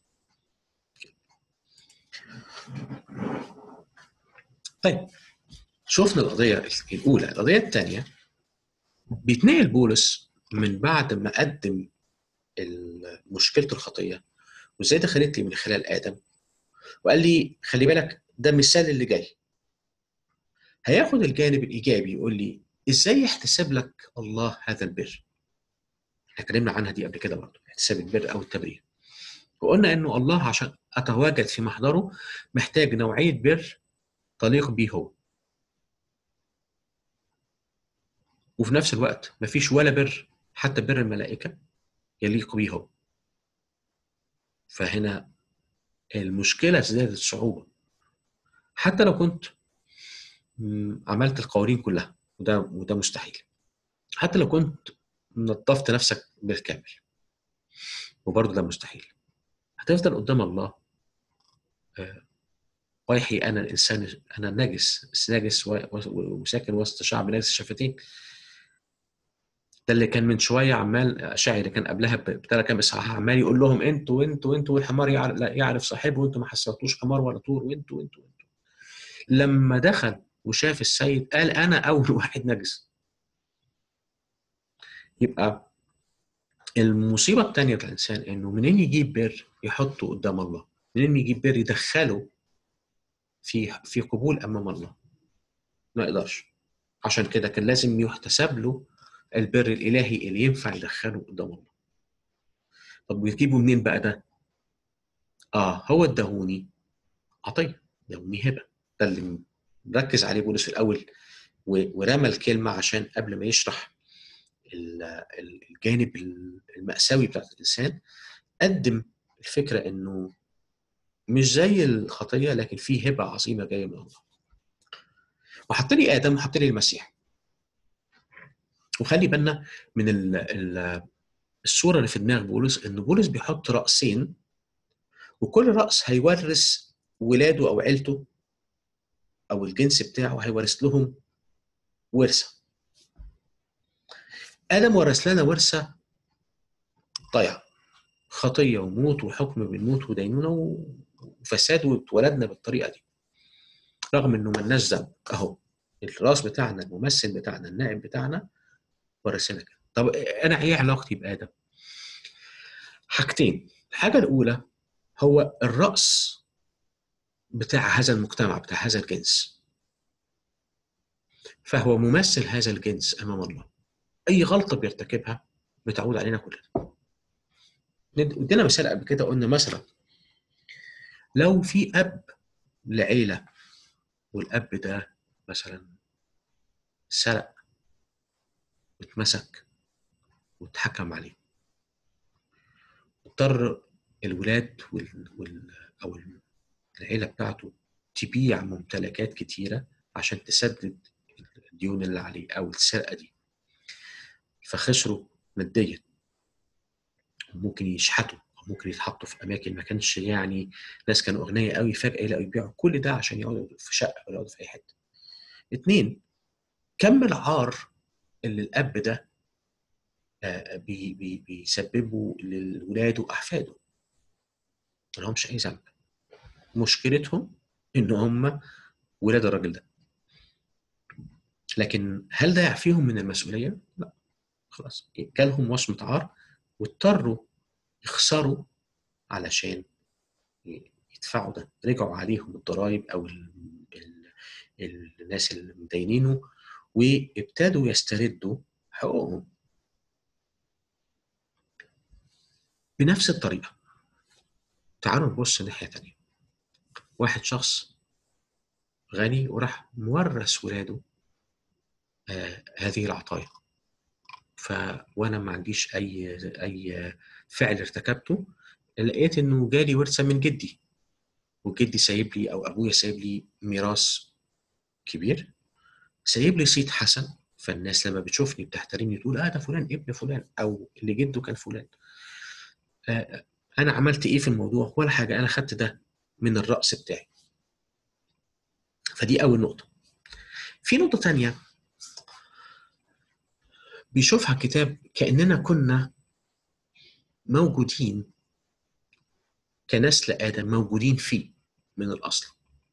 طيب شفنا القضية الأولى القضية الثانية بيتنقل بولس من بعد ما قدم مشكلة الخطية وازاي دخلت لي من خلال آدم وقال لي خلي بالك ده مثال اللي جاي هياخد الجانب الإيجابي يقول لي ازاي يحتسب لك الله هذا البر احنا اتكلمنا عنها دي قبل كده برضه احتساب البر أو التبرير وقلنا انه الله عشان اتواجد في محضره محتاج نوعية بر تليق بيه هو وفي نفس الوقت مفيش ولا بر حتى بر الملائكة يليق بيه هو فهنا المشكلة ازدادت صعوبة حتى لو كنت عملت القوانين كلها وده وده مستحيل حتى لو كنت نظفت نفسك بالكامل وبرضه ده مستحيل هتفضل قدام الله ويحي انا الانسان انا نجس بس نجس وساكن وسط شعب نجس الشفتين ده اللي كان من شويه عمال شاعر اللي كان قبلها بثلاث كام اصحاح عمال يقول لهم انتوا انتوا انتوا والحمار يعرف, يعرف صاحبه وانتوا ما حصلتوش حمار ولا طور وانتوا وانتوا وانتوا لما دخل وشاف السيد قال انا اول واحد نجس يبقى المصيبه الثانيه بتاع الانسان انه منين يجيب بر يحطه قدام الله منين يجيب بر يدخله في في قبول امام الله ما يقدرش عشان كده كان لازم يحتسب له البر الالهي اللي ينفع يدخله قدام الله طب ويجيبه منين بقى ده اه هو اداهوني عطيه اداهوني هبه ده اللي مركز عليه بولس في الاول ورمى الكلمه عشان قبل ما يشرح الجانب المأساوي بتاع الإنسان قدم الفكرة إنه مش زي الخطية لكن في هبة عظيمة جاية من الله وحط لي آدم وحط لي المسيح وخلي بالنا من ال ال الصورة اللي في دماغ بولس إن بولس بيحط رأسين وكل رأس هيورث ولاده أو عيلته أو الجنس بتاعه هيورث لهم ورثة ادم ورث لنا ورثه ضيعه خطيه وموت وحكم بالموت ودينونه وفساد واتولدنا بالطريقه دي رغم انه مالناش ذنب اهو الراس بتاعنا الممثل بتاعنا النائب بتاعنا ورثنا كده طب انا ايه علاقتي بادم؟ حاجتين الحاجه الاولى هو الراس بتاع هذا المجتمع بتاع هذا الجنس فهو ممثل هذا الجنس امام الله اي غلطه بيرتكبها بتعود علينا كلنا ادينا مثال قبل كده قلنا مثلا لو في اب لعيله والاب ده مثلا سرق واتمسك واتحكم عليه اضطر الولاد وال... وال... او العيله بتاعته تبيع ممتلكات كتيره عشان تسدد الديون اللي عليه او السرقه دي فخسروا ماديا ممكن يشحتوا او ممكن يتحطوا في اماكن ما كانش يعني ناس كانوا اغنياء قوي فجاه يلاقوا يبيعوا كل ده عشان يقعدوا في شقه ولا يقعدوا في اي حته. اثنين كم العار اللي الاب ده بي بي بيسببه لولاده واحفاده. ما لهمش اي ذنب. مشكلتهم ان هم ولاد الراجل ده. لكن هل ده يعفيهم من المسؤوليه؟ لا. خلاص جالهم وصمة عار واضطروا يخسروا علشان يدفعوا ده رجعوا عليهم الضرائب او ال ال الناس اللي مدينينه وابتدوا يستردوا حقوقهم بنفس الطريقة تعالوا نبص ناحية تانية واحد شخص غني وراح مورث ولاده آه هذه العطايا ف وانا ما عنديش اي اي فعل ارتكبته لقيت انه جالي ورثه من جدي وجدي سايب لي او ابويا سايب لي ميراث كبير سايب لي صيت حسن فالناس لما بتشوفني بتحترمني تقول اه ده فلان ابن فلان او اللي جده كان فلان آه انا عملت ايه في الموضوع ولا حاجه انا خدت ده من الراس بتاعي فدي اول نقطه في نقطه تانية بيشوفها الكتاب كأننا كنا موجودين كنسل آدم موجودين فيه من الأصل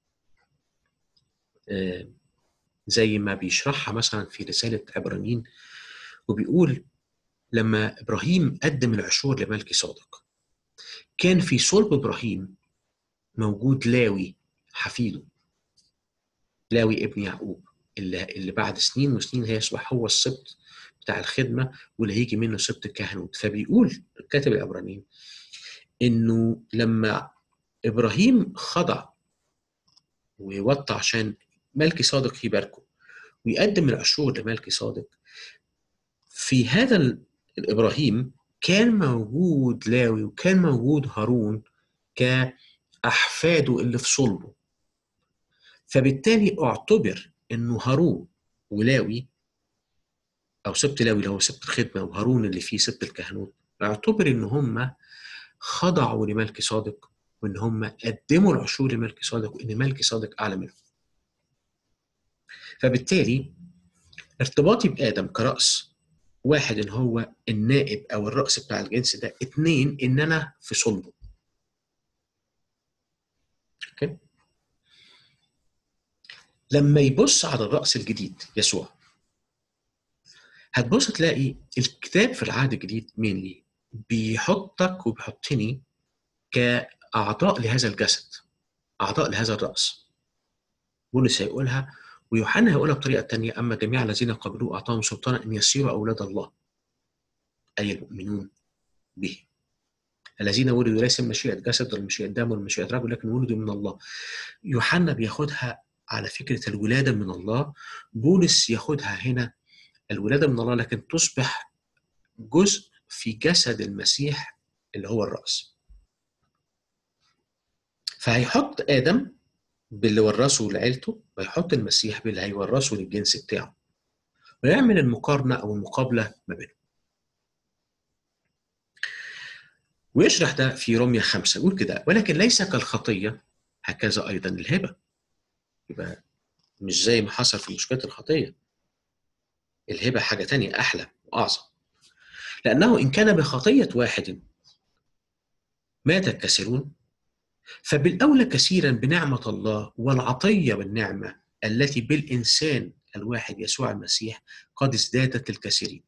آه زي ما بيشرحها مثلا في رسالة عبرانيين وبيقول لما إبراهيم قدم العشور لملكي صادق كان في صلب إبراهيم موجود لاوي حفيده لاوي ابن يعقوب اللي, اللي بعد سنين وسنين هيصبح هو السبط بتاع الخدمه واللي هيجي منه سبط الكهنوت فبيقول كاتب العبرانيين انه لما ابراهيم خضع ويوطى عشان ملكي صادق يباركه ويقدم العشور لملكي صادق في هذا الابراهيم كان موجود لاوي وكان موجود هارون كاحفاده اللي في صلبه فبالتالي اعتبر انه هارون ولاوي او سبت لاوي اللي هو سبت الخدمه وهارون اللي فيه سبت الكهنوت اعتبر ان هم خضعوا لملك صادق وان هم قدموا العشور لملك صادق وان ملك صادق اعلى منهم. فبالتالي ارتباطي بادم كراس واحد ان هو النائب او الراس بتاع الجنس ده اثنين ان انا في صلبه. اوكي؟ لما يبص على الراس الجديد يسوع هتبص تلاقي الكتاب في العهد الجديد مين ليه بيحطك وبيحطني كأعضاء لهذا الجسد أعضاء لهذا الرأس بولس هيقولها ويوحنا هيقولها بطريقة تانية أما جميع الذين قبلوه أعطاهم سلطانا أن يصيروا أولاد الله أي المؤمنون به الذين ولدوا ليس من مشيئة جسد ولا مشيئة دم ولا مشيئة رجل لكن ولدوا من الله يوحنا بياخدها على فكرة الولادة من الله بولس ياخدها هنا الولادة من الله لكن تصبح جزء في جسد المسيح اللي هو الرأس فهيحط آدم باللي ورثه لعيلته ويحط المسيح باللي هيورثه للجنس بتاعه ويعمل المقارنة أو المقابلة ما بينهم ويشرح ده في رومية خمسة يقول كده ولكن ليس كالخطية هكذا أيضا الهبة يبقى مش زي ما حصل في مشكلة الخطية الهبة حاجة تانية أحلى وأعظم لأنه إن كان بخطية واحد مات الكثيرون فبالأولى كثيرا بنعمة الله والعطية والنعمة التي بالإنسان الواحد يسوع المسيح قد ازدادت الكثيرين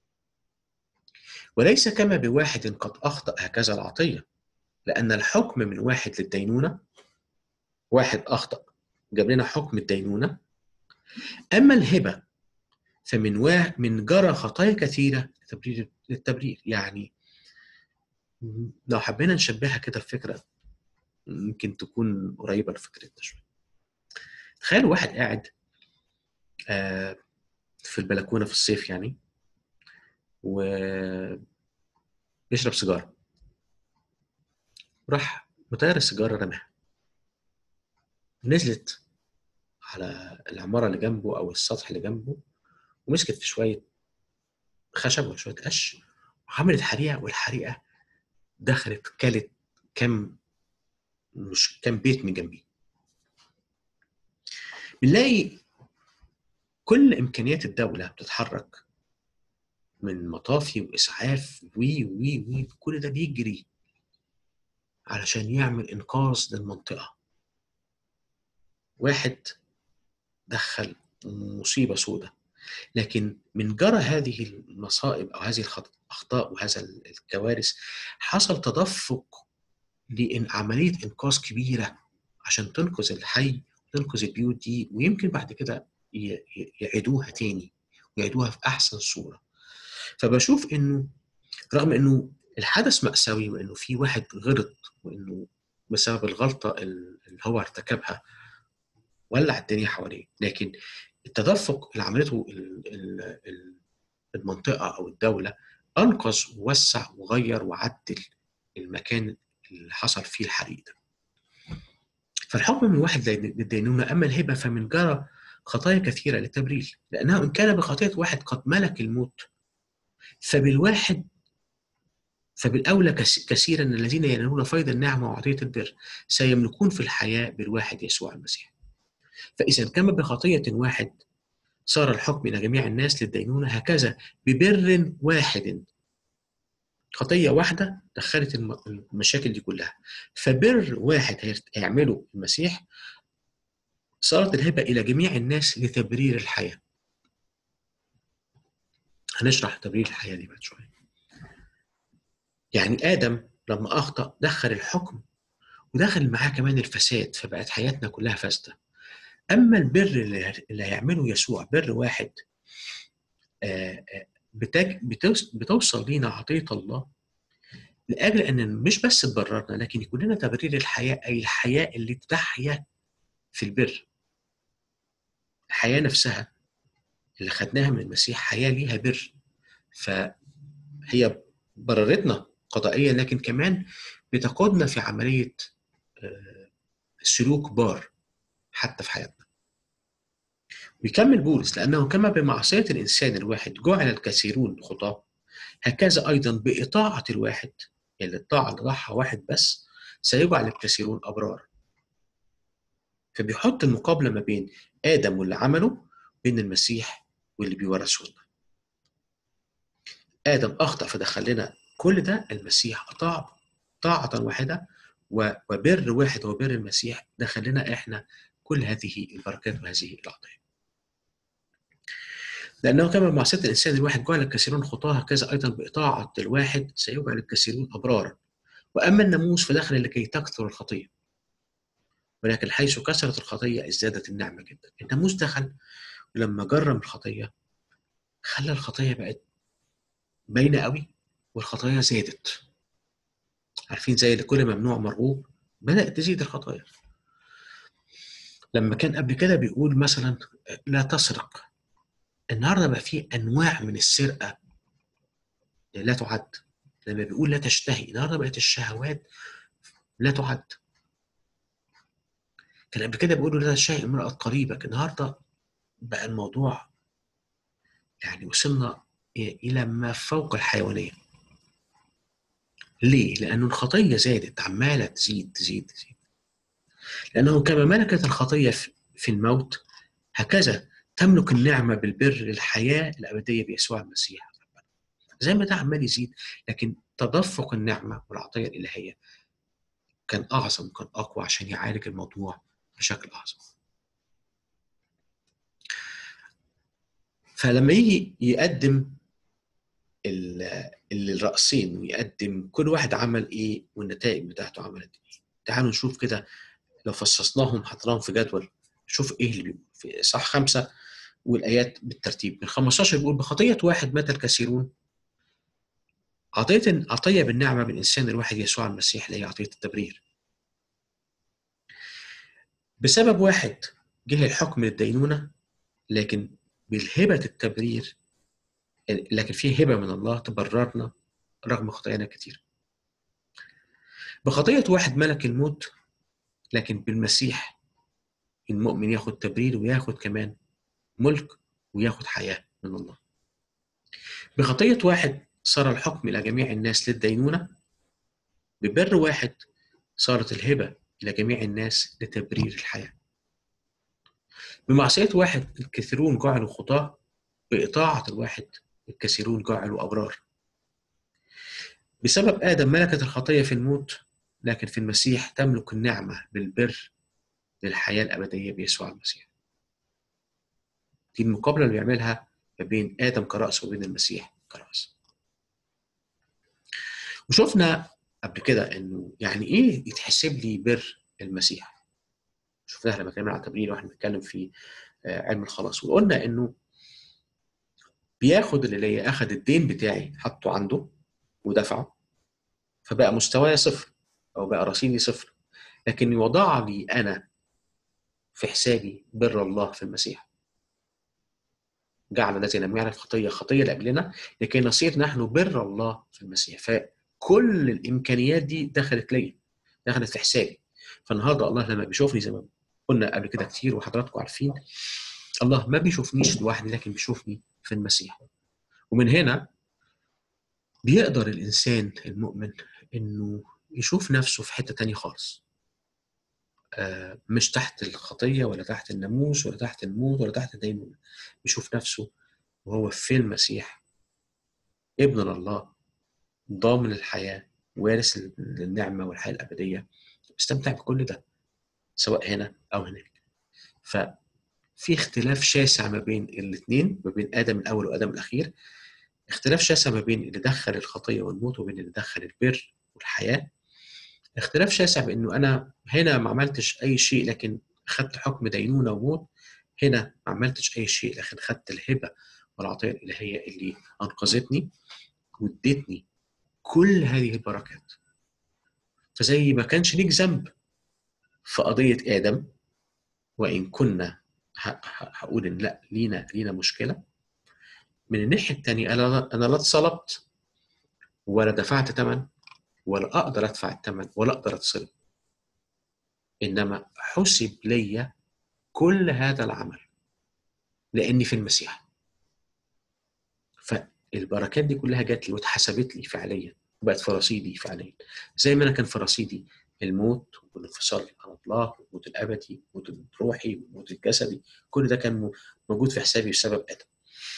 وليس كما بواحد قد أخطأ هكذا العطية لأن الحكم من واحد للدينونة واحد أخطأ جاب لنا حكم الدينونة أما الهبة فمن واه من جرى خطايا كثيرة للتبرير, للتبرير يعني لو حبينا نشبهها كده في فكرة يمكن تكون قريبة لفكرتنا شوية تخيل واحد قاعد آه في البلكونة في الصيف يعني و بيشرب سيجارة راح مطير السيجارة رماها نزلت على العمارة اللي جنبه أو السطح اللي جنبه ومسكت في شوية خشب وشوية قش وعملت حريقة والحريقة دخلت كلت كم مش كم بيت من جنبي بنلاقي كل إمكانيات الدولة بتتحرك من مطافي وإسعاف وي وي وي كل ده بيجري علشان يعمل إنقاذ للمنطقة واحد دخل مصيبة سوداء لكن من جرى هذه المصائب أو هذه الأخطاء وهذا الكوارث حصل تدفق لعملية إنقاذ كبيرة عشان تنقذ الحي وتنقذ البيوت دي ويمكن بعد كده يعيدوها تاني ويعيدوها في أحسن صورة فبشوف إنه رغم إنه الحدث مأساوي وإنه في واحد غلط وإنه بسبب الغلطة اللي هو ارتكبها ولع الدنيا حواليه لكن التدفق اللي عملته المنطقة أو الدولة أنقذ ووسع وغير وعدل المكان اللي حصل فيه الحريق ده فالحكم من واحد للدينونة أما الهبة فمن جرى خطايا كثيرة للتبرير لأنه إن كان بخطية واحد قد ملك الموت فبالواحد فبالأولى كثيرا الذين ينالون فيض النعمة وعطية البر سيملكون في الحياة بالواحد يسوع المسيح فإذا كما بخطية واحد صار الحكم إلى جميع الناس للدينونة هكذا ببر واحد خطية واحدة دخلت المشاكل دي كلها فبر واحد هيعمله المسيح صارت الهبة إلى جميع الناس لتبرير الحياة هنشرح تبرير الحياة دي بعد شوية يعني آدم لما أخطأ دخل الحكم ودخل معاه كمان الفساد فبقت حياتنا كلها فاسدة أما البر اللي هيعمله يسوع بر واحد بتوصل لينا عطية الله لأجل أن مش بس تبررنا لكن يكون لنا تبرير الحياة أي الحياة اللي تحيا في البر الحياة نفسها اللي خدناها من المسيح حياة ليها بر فهي بررتنا قضائيا لكن كمان بتقودنا في عملية سلوك بار حتى في حياتنا ويكمل بولس لأنه كما بمعصية الإنسان الواحد جعل الكثيرون خطاة هكذا أيضا بإطاعة الواحد اللي الطاعة اللي ضحى واحد بس سيجعل الكثيرون أبرار فبيحط المقابلة ما بين آدم واللي عمله بين المسيح واللي بيورثه لنا آدم أخطأ فدخل لنا كل ده المسيح أطاع طاعة واحدة وبر واحد هو بر المسيح دخل لنا إحنا كل هذه البركات وهذه العطايا لأنه كما بمعصية الإنسان الواحد جعل الكثيرون خطاه هكذا أيضا بإطاعة الواحد سيجعل الكثيرون أبرارا وأما الناموس فدخل لكي تكثر الخطية ولكن حيث كثرت الخطية ازدادت النعمة جدا الناموس دخل ولما جرم الخطية خلى الخطية بقت باينة قوي والخطايا زادت عارفين زي كل ممنوع مرغوب بدأت تزيد الخطايا لما كان قبل كده بيقول مثلا لا تسرق النهارده بقى في انواع من السرقه لا تعد لما بيقول لا تشتهي النهارده بقت الشهوات لا تعد كان قبل كده بيقولوا لا تشتهي امرأة قريبك النهارده بقى الموضوع يعني وصلنا إلى ما فوق الحيوانية ليه؟ لأنه الخطية زادت عمالة تزيد تزيد تزيد لأنه كما ملكت الخطية في الموت هكذا تملك النعمة بالبر للحياة الأبدية بيسوع المسيح زي ما ده عمال يزيد لكن تدفق النعمة والعطية الإلهية كان أعظم كان أقوى عشان يعالج الموضوع بشكل أعظم فلما يجي يقدم الرأسين ويقدم كل واحد عمل ايه والنتائج بتاعته عملت ايه تعالوا نشوف كده لو فصصناهم حطيناهم في جدول شوف ايه اللي بيقول في صح خمسة والايات بالترتيب من 15 بيقول بخطيه واحد مات الكثيرون عطيه عطيه بالنعمه بالانسان الواحد يسوع المسيح اللي هي عطيه التبرير بسبب واحد جه الحكم للدينونه لكن بالهبه التبرير لكن في هبه من الله تبررنا رغم خطايانا كتير بخطيه واحد ملك الموت لكن بالمسيح المؤمن ياخد تبرير وياخد كمان ملك وياخد حياة من الله بخطية واحد صار الحكم إلى جميع الناس للدينونة ببر واحد صارت الهبة إلى جميع الناس لتبرير الحياة بمعصية واحد الكثيرون جعلوا خطاة بإطاعة الواحد الكثيرون جعلوا أبرار بسبب آدم ملكت الخطية في الموت لكن في المسيح تملك النعمة بالبر للحياة الأبدية بيسوع المسيح دي المقابلة اللي بيعملها ما بين آدم كرأس وبين المسيح كرأس وشفنا قبل كده انه يعني ايه يتحسب لي بر المسيح شفناها لما اتكلمنا عن التبرير واحنا بنتكلم في علم الخلاص وقلنا انه بياخد اللي ليا اخد الدين بتاعي حطه عنده ودفعه فبقى مستواي صفر او بقى رصيدي صفر لكن وضع لي انا في حسابي بر الله في المسيح جعل الذي لم يعرف خطيه خطيه لاجلنا لكي نصير نحن بر الله في المسيح فكل الامكانيات دي دخلت لي دخلت في حسابي فالنهارده الله لما بيشوفني زي ما قلنا قبل كده كتير وحضراتكم عارفين الله ما بيشوفنيش لوحدي لكن بيشوفني في المسيح ومن هنا بيقدر الانسان المؤمن انه يشوف نفسه في حته تانية خالص مش تحت الخطيه ولا تحت الناموس ولا تحت الموت ولا تحت الدينونة بيشوف نفسه وهو في المسيح ابن الله ضامن الحياه وارث للنعمه والحياه الابديه بيستمتع بكل ده سواء هنا او هناك ففي اختلاف شاسع ما بين الاثنين ما بين ادم الاول وادم الاخير اختلاف شاسع ما بين اللي دخل الخطيه والموت وبين اللي دخل البر والحياه اختلاف شاسع بانه انا هنا ما عملتش اي شيء لكن اخذت حكم دينونه وموت هنا ما عملتش اي شيء لكن خدت الهبه والعطيه الالهيه اللي انقذتني وادتني كل هذه البركات فزي ما كانش ليك ذنب في قضيه ادم وان كنا هقول ان لا لينا لينا مشكله من الناحيه الثانيه انا انا لا اتصلبت ولا دفعت ثمن ولا اقدر ادفع الثمن ولا اقدر اتصل انما حسب لي كل هذا العمل لاني في المسيح فالبركات دي كلها جات لي واتحسبت لي فعليا وبقت في رصيدي فعليا زي ما انا كان في رصيدي الموت والانفصال عن الله والموت الابدي والموت الروحي والموت الجسدي كل ده كان موجود في حسابي بسبب ادم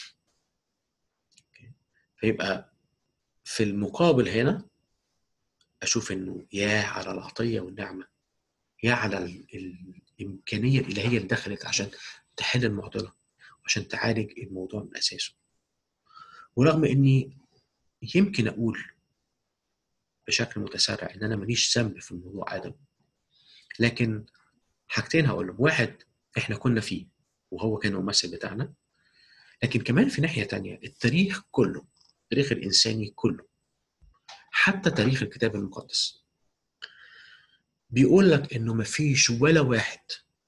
فيبقى في المقابل هنا اشوف انه يا على العطيه والنعمه يا على الامكانيه الالهيه اللي دخلت عشان تحل المعضله عشان تعالج الموضوع من اساسه ورغم اني يمكن اقول بشكل متسرع ان انا ماليش ذنب في الموضوع ادم لكن حاجتين هقول لهم واحد احنا كنا فيه وهو كان الممثل بتاعنا لكن كمان في ناحيه تانية التاريخ كله التاريخ الانساني كله حتى تاريخ الكتاب المقدس بيقول لك انه مفيش ولا واحد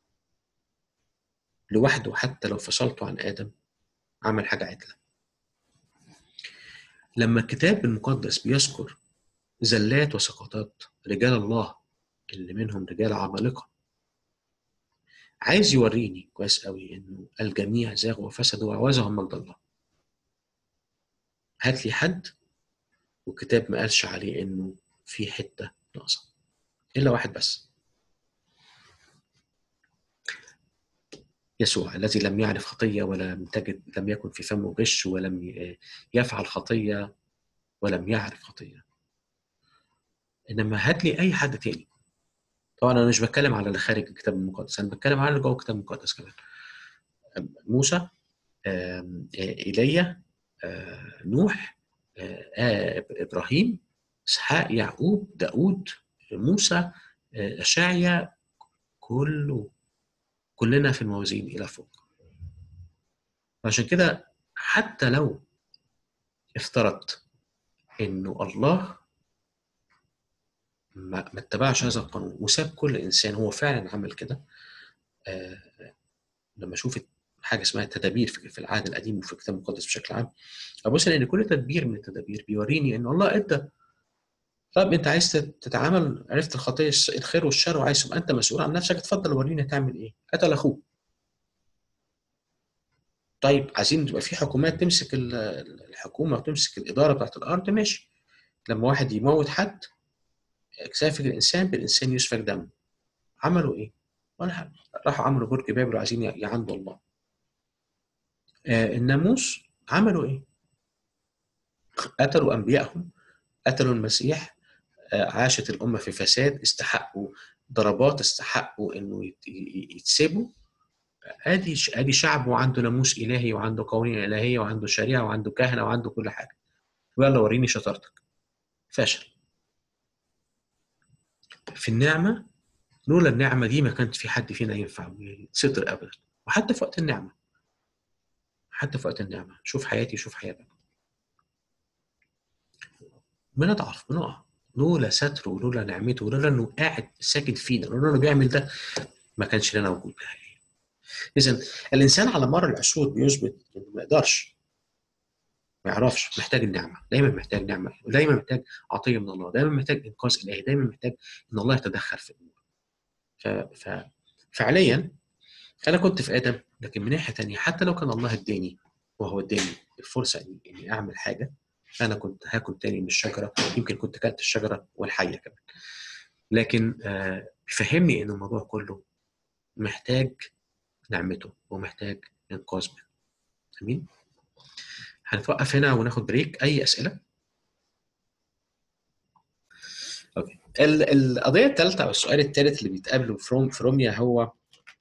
لوحده حتى لو فصلته عن ادم عمل حاجه عدله لما الكتاب المقدس بيذكر زلات وسقطات رجال الله اللي منهم رجال عمالقه عايز يوريني كويس قوي انه الجميع زاغوا وفسدوا وعوزهم مجد الله هات لي حد والكتاب ما قالش عليه انه في حته ناقصه الا واحد بس يسوع الذي لم يعرف خطيه ولم تجد لم يكن في فمه غش ولم يفعل خطيه ولم يعرف خطيه انما هات لي اي حد تاني طبعا انا مش بتكلم على اللي خارج الكتاب المقدس انا بتكلم على اللي جوه الكتاب المقدس كمان موسى ايليا نوح ابراهيم اسحاق يعقوب داود موسى اشعيا كله كلنا في الموازين الى فوق عشان كده حتى لو افترضت انه الله ما, ما اتبعش هذا القانون وساب كل انسان هو فعلا عمل كده آه لما اشوف حاجه اسمها التدابير في العهد القديم وفي الكتاب المقدس بشكل عام ابص ان كل تدبير من التدابير بيوريني ان الله ادى طب انت عايز تتعامل عرفت الخطيه الخير والشر وعايز تبقى انت مسؤول عن نفسك اتفضل وريني هتعمل ايه قتل اخوه طيب عايزين تبقى في حكومات تمسك الحكومه وتمسك الاداره بتاعت الارض ماشي لما واحد يموت حد سافك الانسان بالانسان يسفك دم عملوا ايه؟ ولا حاجه راحوا عملوا برج بابل وعايزين يعاندوا الله آه الناموس عملوا ايه؟ قتلوا انبيائهم قتلوا المسيح آه عاشت الامه في فساد استحقوا ضربات استحقوا انه يتسبوا ادي ادي شعب وعنده ناموس الهي وعنده قوانين الهيه وعنده شريعه وعنده كهنه وعنده كل حاجه ويلا وريني شطارتك فشل في النعمة لولا النعمة دي ما كانش في حد فينا ينفع يتستر أبدا وحتى في وقت النعمة حتى في وقت النعمة شوف حياتي شوف حياتك بنضعف بنقع لولا ستره ولولا نعمته ولولا انه قاعد ساكن فينا لولا انه بيعمل ده ما كانش لنا وجود اذا الانسان على مر العصور بيثبت انه ما يقدرش ما يعرفش محتاج النعمه دايما محتاج نعمه دايما محتاج عطيه من الله دايما محتاج انقاذ الهي دايما محتاج ان الله يتدخل في الامور ف... ف... فعليا انا كنت في ادم لكن من ناحيه ثانيه حتى لو كان الله اداني وهو اداني الفرصه اني اني اعمل حاجه انا كنت هاكل تاني من الشجره يمكن كنت اكلت الشجره والحيه كمان لكن آه بيفهمني ان الموضوع كله محتاج نعمته ومحتاج انقاذ منه امين هنتوقف هنا وناخد بريك اي اسئله اوكي القضيه الثالثه او السؤال الثالث اللي بيتقابله في روميا هو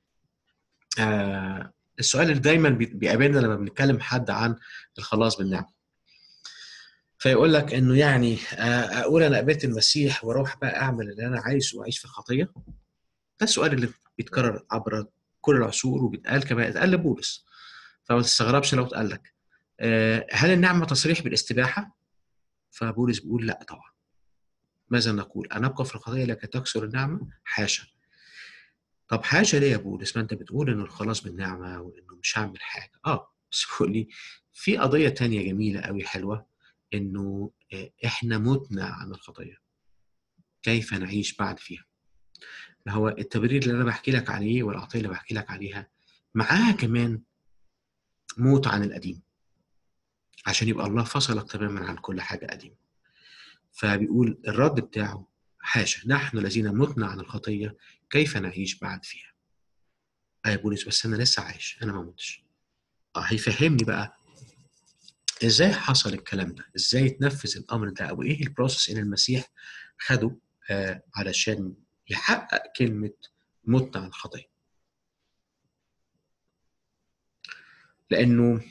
آه السؤال اللي دايما بيقابلنا لما بنتكلم حد عن الخلاص بالنعمه فيقول لك انه يعني آه اقول انا قابلت المسيح واروح بقى اعمل اللي انا عايزه واعيش في الخطيه ده السؤال اللي بيتكرر عبر كل العصور وبيتقال كمان اتقال لبولس فما تستغربش لو اتقال لك هل النعمة تصريح بالاستباحة؟ فبولس بيقول لا طبعا ماذا نقول؟ أن أبقى في الخطية لكي تكسر النعمة؟ حاشا طب حاشا ليه يا بولس؟ ما أنت بتقول إنه الخلاص بالنعمة وإنه مش هعمل حاجة آه بس بيقول لي في قضية تانية جميلة قوي حلوة إنه إحنا متنا عن الخطية كيف نعيش بعد فيها؟ هو التبرير اللي أنا بحكي لك عليه والعطية اللي بحكي لك عليها معاها كمان موت عن القديم عشان يبقى الله فصلك تماما عن كل حاجة قديمة فبيقول الرد بتاعه حاشا نحن الذين متنا عن الخطية كيف نعيش بعد فيها آه يا بولس بس أنا لسه عايش أنا ما متش آه هيفهمني بقى ازاي حصل الكلام ده ازاي اتنفذ الامر ده او ايه البروسيس اللي المسيح خده آه علشان يحقق كلمه متنا عن الخطيه لانه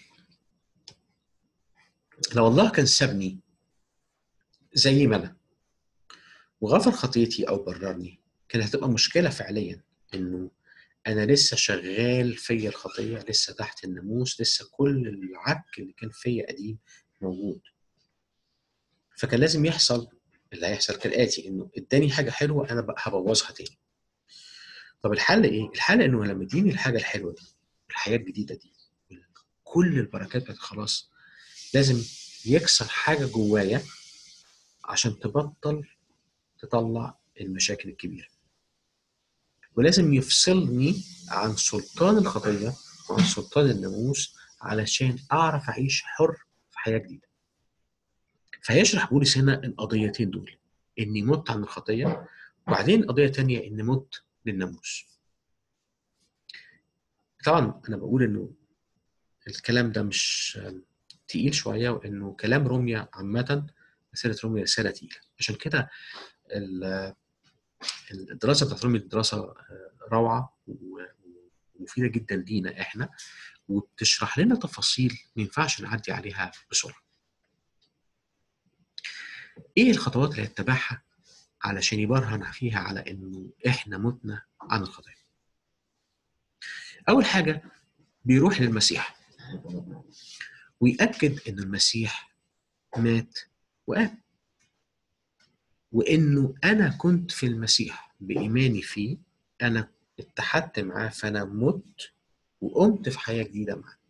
لو الله كان سابني زي ما انا وغفر خطيتي او بررني كانت هتبقى مشكله فعليا انه انا لسه شغال فيا الخطيه لسه تحت الناموس لسه كل العك اللي كان فيا قديم موجود فكان لازم يحصل اللي هيحصل كالاتي انه اداني حاجه حلوه انا بقى هبوظها تاني طب الحل ايه الحل انه لما اديني الحاجه الحلوه دي الحياه الجديده دي كل البركات بتاعت خلاص لازم يكسر حاجه جوايا عشان تبطل تطلع المشاكل الكبيره ولازم يفصلني عن سلطان الخطيه وعن سلطان الناموس علشان اعرف اعيش حر في حياه جديده فهيشرح بولس هنا القضيتين دول اني مت عن الخطيه وبعدين قضيه تانية اني مت للناموس طبعا انا بقول انه الكلام ده مش تقيل شويه وانه كلام روميا عامه رساله روميا رساله تقيله عشان كده الدراسه بتاعت روميا دراسه روعه ومفيده جدا لينا احنا وبتشرح لنا تفاصيل ما ينفعش نعدي عليها بسرعه. ايه الخطوات اللي هيتبعها علشان يبرهن فيها على انه احنا متنا عن الخطيه؟ اول حاجه بيروح للمسيح ويأكد ان المسيح مات وقام وانه انا كنت في المسيح بايماني فيه انا اتحدت معاه فانا مت وقمت في حياه جديده معاه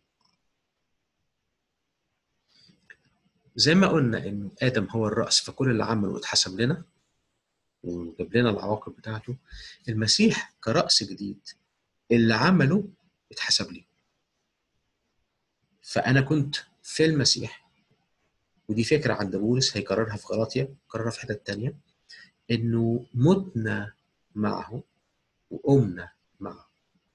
زي ما قلنا ان ادم هو الراس فكل اللي عمله اتحسب لنا وجاب لنا العواقب بتاعته المسيح كراس جديد اللي عمله اتحسب لي فانا كنت في المسيح ودي فكره عند بولس هيكررها في غلاطيا كررها في حتت تانية انه متنا معه وقمنا معه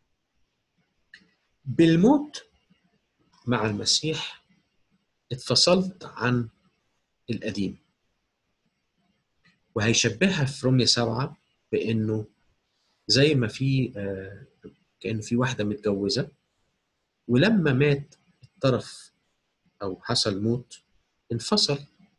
بالموت مع المسيح اتفصلت عن القديم وهيشبهها في رومية سبعة بأنه زي ما في آه كأنه في واحدة متجوزة ولما مات الطرف أو حصل موت انفصل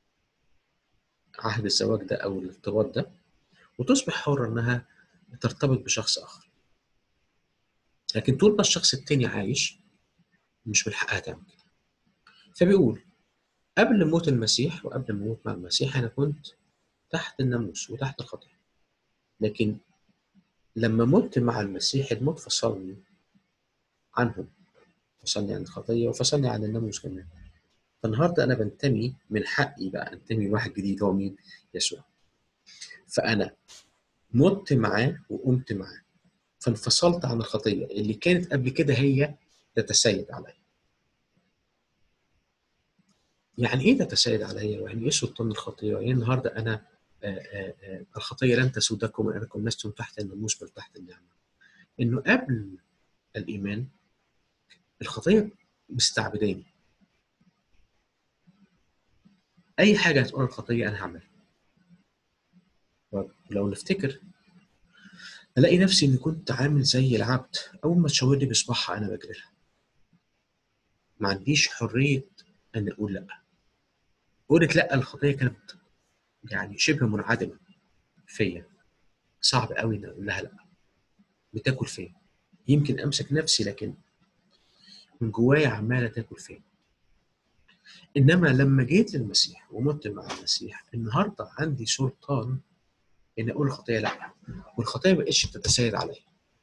عهد الزواج ده أو الارتباط ده وتصبح حرة إنها ترتبط بشخص آخر لكن طول ما الشخص التاني عايش مش من حقها تعمل كده فبيقول قبل موت المسيح وقبل ما اموت مع المسيح انا كنت تحت الناموس وتحت الخطيه لكن لما مت مع المسيح الموت فصلني عنهم فصلني عن الخطيه وفصلني عن الناموس كمان فالنهارده انا بنتمي من حقي بقى انتمي لواحد جديد هو مين؟ يسوع فانا مت معاه وقمت معاه فانفصلت عن الخطيه اللي كانت قبل كده هي تتسيد عليا يعني ايه تتسيد عليا ويعني ايه سلطان الخطيه يعني النهارده انا آآ آآ الخطيه لن تسودكم انكم لستم تحت الناموس بل تحت النعمه انه قبل الايمان الخطيه مستعبداني اي حاجه هتقول الخطيه انا هعملها لو نفتكر الاقي نفسي اني كنت عامل زي العبد اول ما تشاور لي بصباعها انا بجري لها ما عنديش حريه ان اقول لا قلت لا الخطيه كانت يعني شبه منعدمه فيا صعب قوي ان اقول لها لا بتاكل فيا يمكن امسك نفسي لكن من جوايا عماله تاكل فيا انما لما جيت للمسيح ومت مع المسيح النهارده عندي سلطان ان اقول الخطيه لا والخطيه ما بقتش تتسيد عليا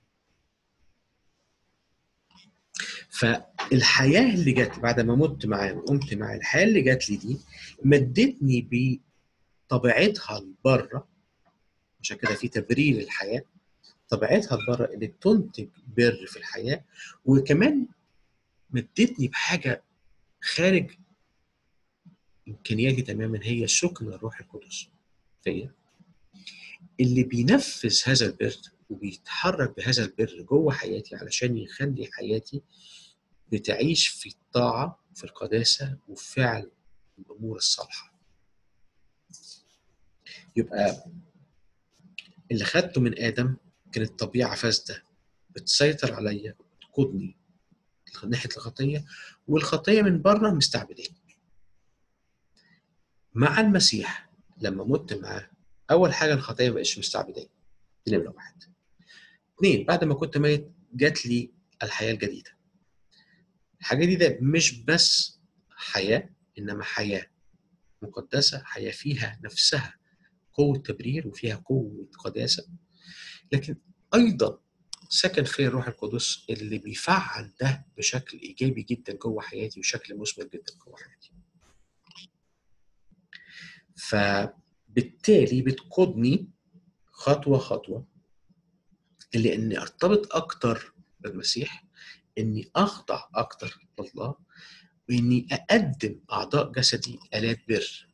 فالحياه اللي جت بعد ما مت معاه وقمت معاه الحياه اللي جت لي دي مدتني بطبيعتها لبره عشان كده في تبرير الحياه طبيعتها لبره اللي تنتج بر في الحياه وكمان مدتني بحاجه خارج امكانياتي تماما هي سكن الروح القدس فيا اللي بينفذ هذا البر وبيتحرك بهذا البر جوه حياتي علشان يخلي حياتي بتعيش في الطاعة في القداسة وفي فعل الأمور الصالحة يبقى اللي خدته من آدم كانت طبيعة فاسدة بتسيطر عليا وتقودني ناحيه الخطيه والخطيه من بره مستعبدين مع المسيح لما مت معاه اول حاجه الخطيه ما بقتش مستعبدين دي نمره واحد اثنين بعد ما كنت ميت جات لي الحياه الجديده الحاجه دي ده مش بس حياه انما حياه مقدسه حياه فيها نفسها قوه تبرير وفيها قوه قداسه لكن ايضا سكن فيا الروح القدس اللي بيفعل ده بشكل ايجابي جدا جوه حياتي وشكل مثمر جدا جوه حياتي. فبالتالي بتقودني خطوه خطوه اللي اني ارتبط اكتر بالمسيح اني اخضع اكتر لله واني اقدم اعضاء جسدي الات بر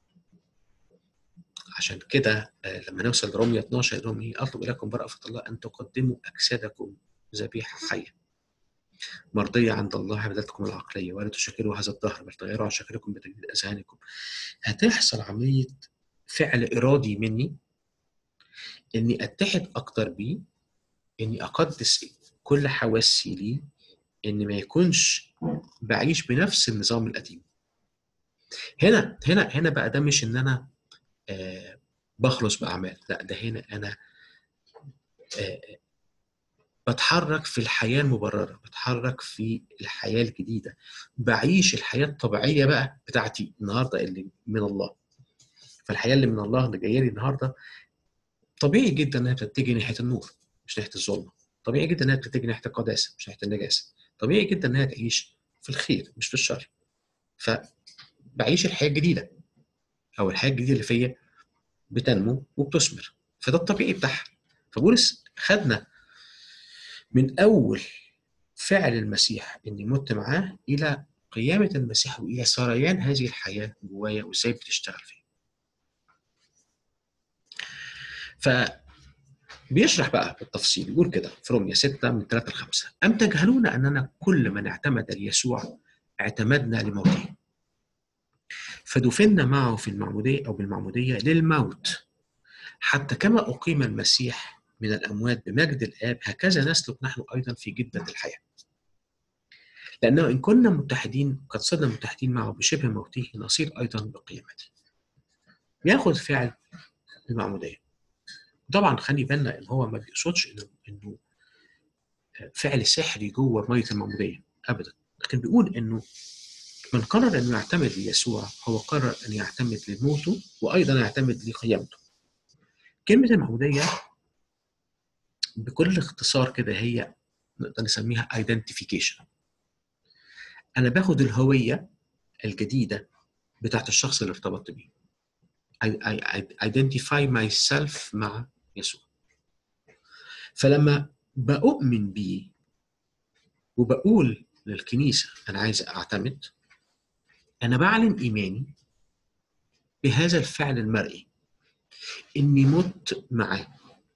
عشان كده لما نوصل لرمية 12 لهم ايه اطلب اليكم برأفة الله ان تقدموا اجسادكم ذبيحه حيه مرضية عند الله عبادتكم العقلية ولا تشكلوا هذا الظهر بل تغيروا عن شكلكم بتجديد أذهانكم هتحصل عملية فعل إرادي مني إني أتحد أكتر بيه إني أقدس كل حواسي ليه إن ما يكونش بعيش بنفس النظام القديم هنا هنا هنا بقى ده مش إن أنا آه بخلص بأعمال لا ده هنا أنا آه بتحرك في الحياة المبررة بتحرك في الحياة الجديدة بعيش الحياة الطبيعية بقى بتاعتي النهاردة اللي من الله فالحياة اللي من الله اللي جاية لي النهاردة طبيعي جدا انها بتتجه ناحية النور مش ناحية الظلمة طبيعي جدا انها بتتجه ناحية القداسة مش ناحية النجاسة طبيعي جدا انها تعيش في الخير مش في الشر فبعيش الحياة الجديدة او الحياة الجديدة اللي فيا بتنمو وبتثمر فده الطبيعي بتاعها فبولس خدنا من اول فعل المسيح اني مت معاه الى قيامه المسيح والى سريان هذه الحياه جوايا وازاي بتشتغل فيا. ف بيشرح بقى بالتفصيل يقول كده في روميا 6 من 3 ل 5 أم تجهلون أننا كل من اعتمد ليسوع اعتمدنا لموته فدفنا معه في المعمودية أو بالمعمودية للموت حتى كما أقيم المسيح من الأموات بمجد الآب هكذا نسلك نحن أيضا في جدة الحياة لأنه إن كنا متحدين قد صرنا متحدين معه بشبه موته نصير أيضا بقيامته ياخذ فعل المعمودية طبعا خلي بالنا ان هو ما بيقصدش انه انه فعل سحري جوه ميه المعموديه ابدا لكن بيقول انه من قرر انه يعتمد ليسوع هو قرر ان يعتمد لموته وايضا يعتمد لقيامته كلمه المعموديه بكل اختصار كده هي نقدر نسميها identification انا باخد الهويه الجديده بتاعت الشخص اللي ارتبطت بيه I, I, I identify myself مع يسوع فلما بأؤمن بيه وبقول للكنيسة أنا عايز أعتمد أنا بعلن إيماني بهذا الفعل المرئي إني مت معاه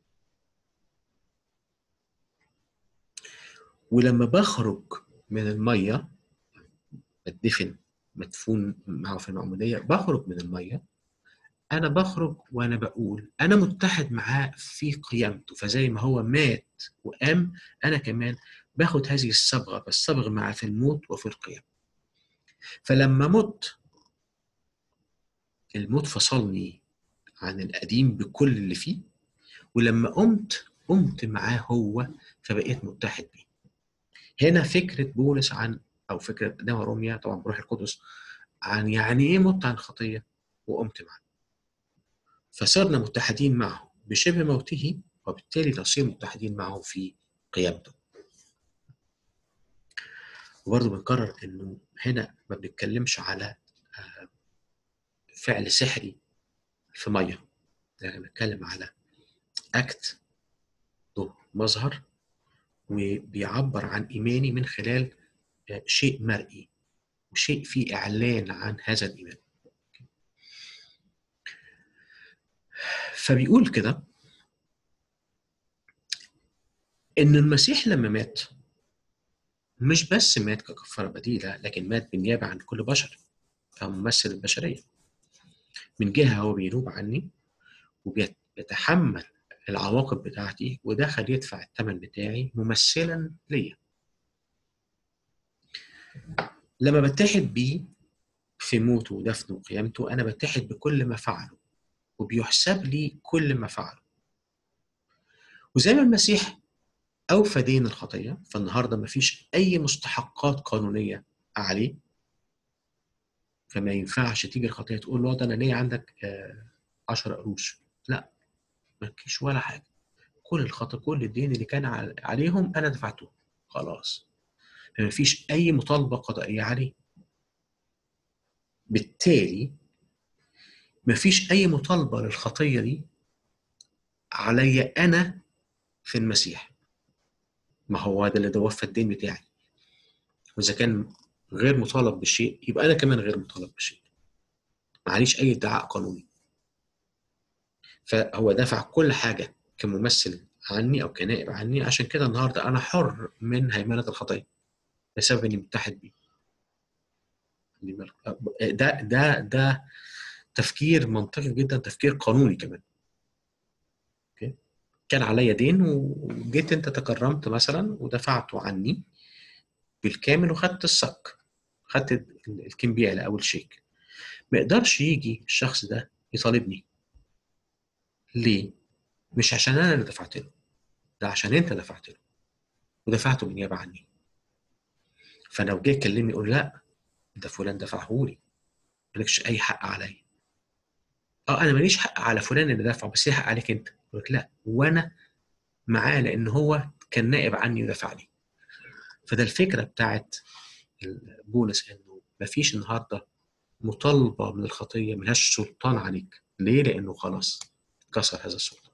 ولما بخرج من المية بتدفن مدفون معه في المعمودية بخرج من المية انا بخرج وانا بقول انا متحد معاه في قيامته فزي ما هو مات وقام انا كمان باخد هذه الصبغه بصبغ معاه في الموت وفي القيام فلما مت الموت فصلني عن القديم بكل اللي فيه ولما قمت قمت معاه هو فبقيت متحد بيه هنا فكره بولس عن او فكره قدام روميا طبعا بروح القدس عن يعني ايه مت عن خطيه وقمت معاه فصرنا متحدين معه بشبه موته وبالتالي نصير متحدين معه في قيامته وبرضه بنكرر انه هنا ما بنتكلمش على فعل سحري في ميه يعني بنتكلم على اكت له مظهر وبيعبر عن ايماني من خلال شيء مرئي وشيء فيه اعلان عن هذا الايمان فبيقول كده ان المسيح لما مات مش بس مات ككفاره بديله لكن مات بالنيابه عن كل بشر فهو ممثل البشريه من جهه هو بينوب عني وبيتحمل العواقب بتاعتي ودخل يدفع الثمن بتاعي ممثلا ليا لما بتحد بيه في موته ودفنه وقيامته انا بتحد بكل ما فعله وبيحسب لي كل ما فعله وزي ما المسيح اوفى دين الخطيه فالنهارده مفيش اي مستحقات قانونيه عليه فما ينفعش تيجي الخطيه تقول له ده انا ليه عندك 10 قروش لا مالكيش ولا حاجه كل الخطا كل الدين اللي كان عليهم انا دفعته خلاص ما فيش اي مطالبه قضائيه عليه بالتالي ما فيش اي مطالبه للخطيه دي عليا انا في المسيح ما هو هذا اللي وفى الدين بتاعي واذا كان غير مطالب بشيء يبقى انا كمان غير مطالب بشيء معليش اي ادعاء قانوني فهو دفع كل حاجه كممثل عني او كنائب عني عشان كده النهارده انا حر من هيمنه الخطيه بسبب اني متحد بيه ده ده ده تفكير منطقي جدا تفكير قانوني كمان اوكي كان عليا دين وجيت انت تكرمت مثلا ودفعته عني بالكامل وخدت الصك خدت الكمبيالة او الشيك ما يقدرش يجي الشخص ده يطالبني ليه؟ مش عشان انا اللي دفعت له ده عشان انت دفعت له ودفعته بالنيابه عني فلو جه يكلمني يقول لا ده فلان دفعه لي مالكش اي حق عليا اه انا ماليش حق على فلان اللي دفعه بس ليه حق عليك انت يقول لك لا وانا معاه لان هو كان نائب عني ودفع لي فده الفكره بتاعت بولس انه مفيش النهارده مطالبه من الخطيه ملهاش سلطان عليك ليه لانه خلاص كسر هذا السلطان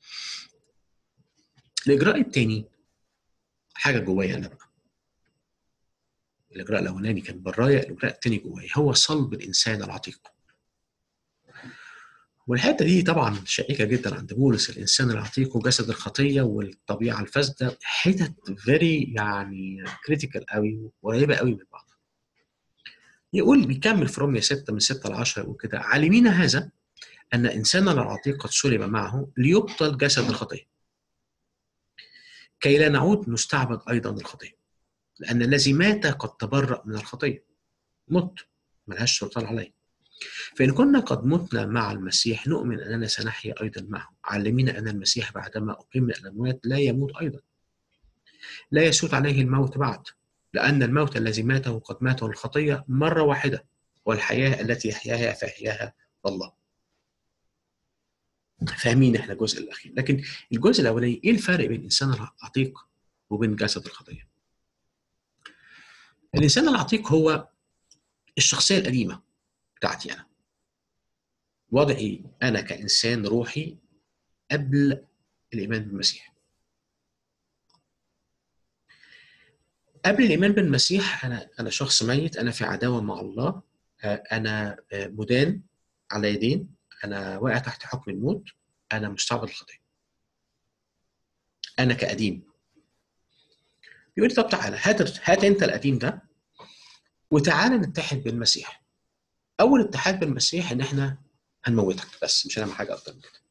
الاجراء الثاني حاجه جوايا انا بقى الاجراء الاولاني كان برايا الاجراء الثاني جوايا هو صلب الانسان العتيق والحته دي طبعا شائكه جدا عند بولس الانسان العتيق وجسد الخطيه والطبيعه الفاسده حتت فيري يعني كريتيكال قوي وقريبه قوي من بعض يقول بيكمل في رومية 6 من 6 ل 10 وكده عالمين هذا ان انساننا العتيق قد صلب معه ليبطل جسد الخطيه كي لا نعود نستعبد ايضا الخطيه لان الذي مات قد تبرأ من الخطيه مت ملهاش سلطان عليه فإن كنا قد متنا مع المسيح نؤمن أننا سنحيا أيضا معه عالمين أن المسيح بعدما أقيم من الأموات لا يموت أيضا لا يسود عليه الموت بعد لأن الموت الذي ماته قد ماته الخطية مرة واحدة والحياة التي يحياها فيحياها الله فاهمين احنا الجزء الاخير لكن الجزء الاولاني ايه الفرق بين الانسان العتيق وبين جسد الخطيه الانسان العتيق هو الشخصيه القديمه بتاعتي انا وضعي انا كانسان روحي قبل الايمان بالمسيح قبل الايمان بالمسيح انا انا شخص ميت انا في عداوه مع الله انا مدان على يدين انا واقع تحت حكم الموت انا مستعبد الخطيه انا كقديم يقول لي طب تعالى هات هات انت القديم ده وتعالى نتحد بالمسيح اول اتحاد بالمسيح ان احنا هنموتك بس مش هنعمل حاجه اكتر من كده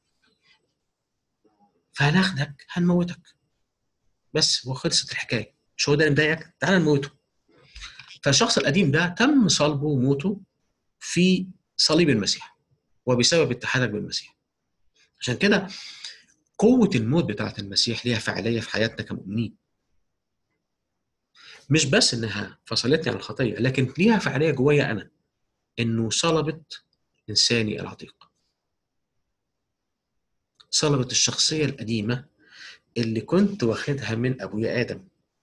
فهناخدك هنموتك بس وخلصت الحكايه مش هو ده اللي مضايقك تعالى نموته فالشخص القديم ده تم صلبه وموته في صليب المسيح وبسبب اتحادك بالمسيح عشان كده قوة الموت بتاعة المسيح ليها فعالية في حياتنا كمؤمنين مش بس انها فصلتني عن الخطية لكن ليها فعالية جوايا انا انه صلبت انساني العتيق صلبت الشخصية القديمة اللي كنت واخدها من ابويا ادم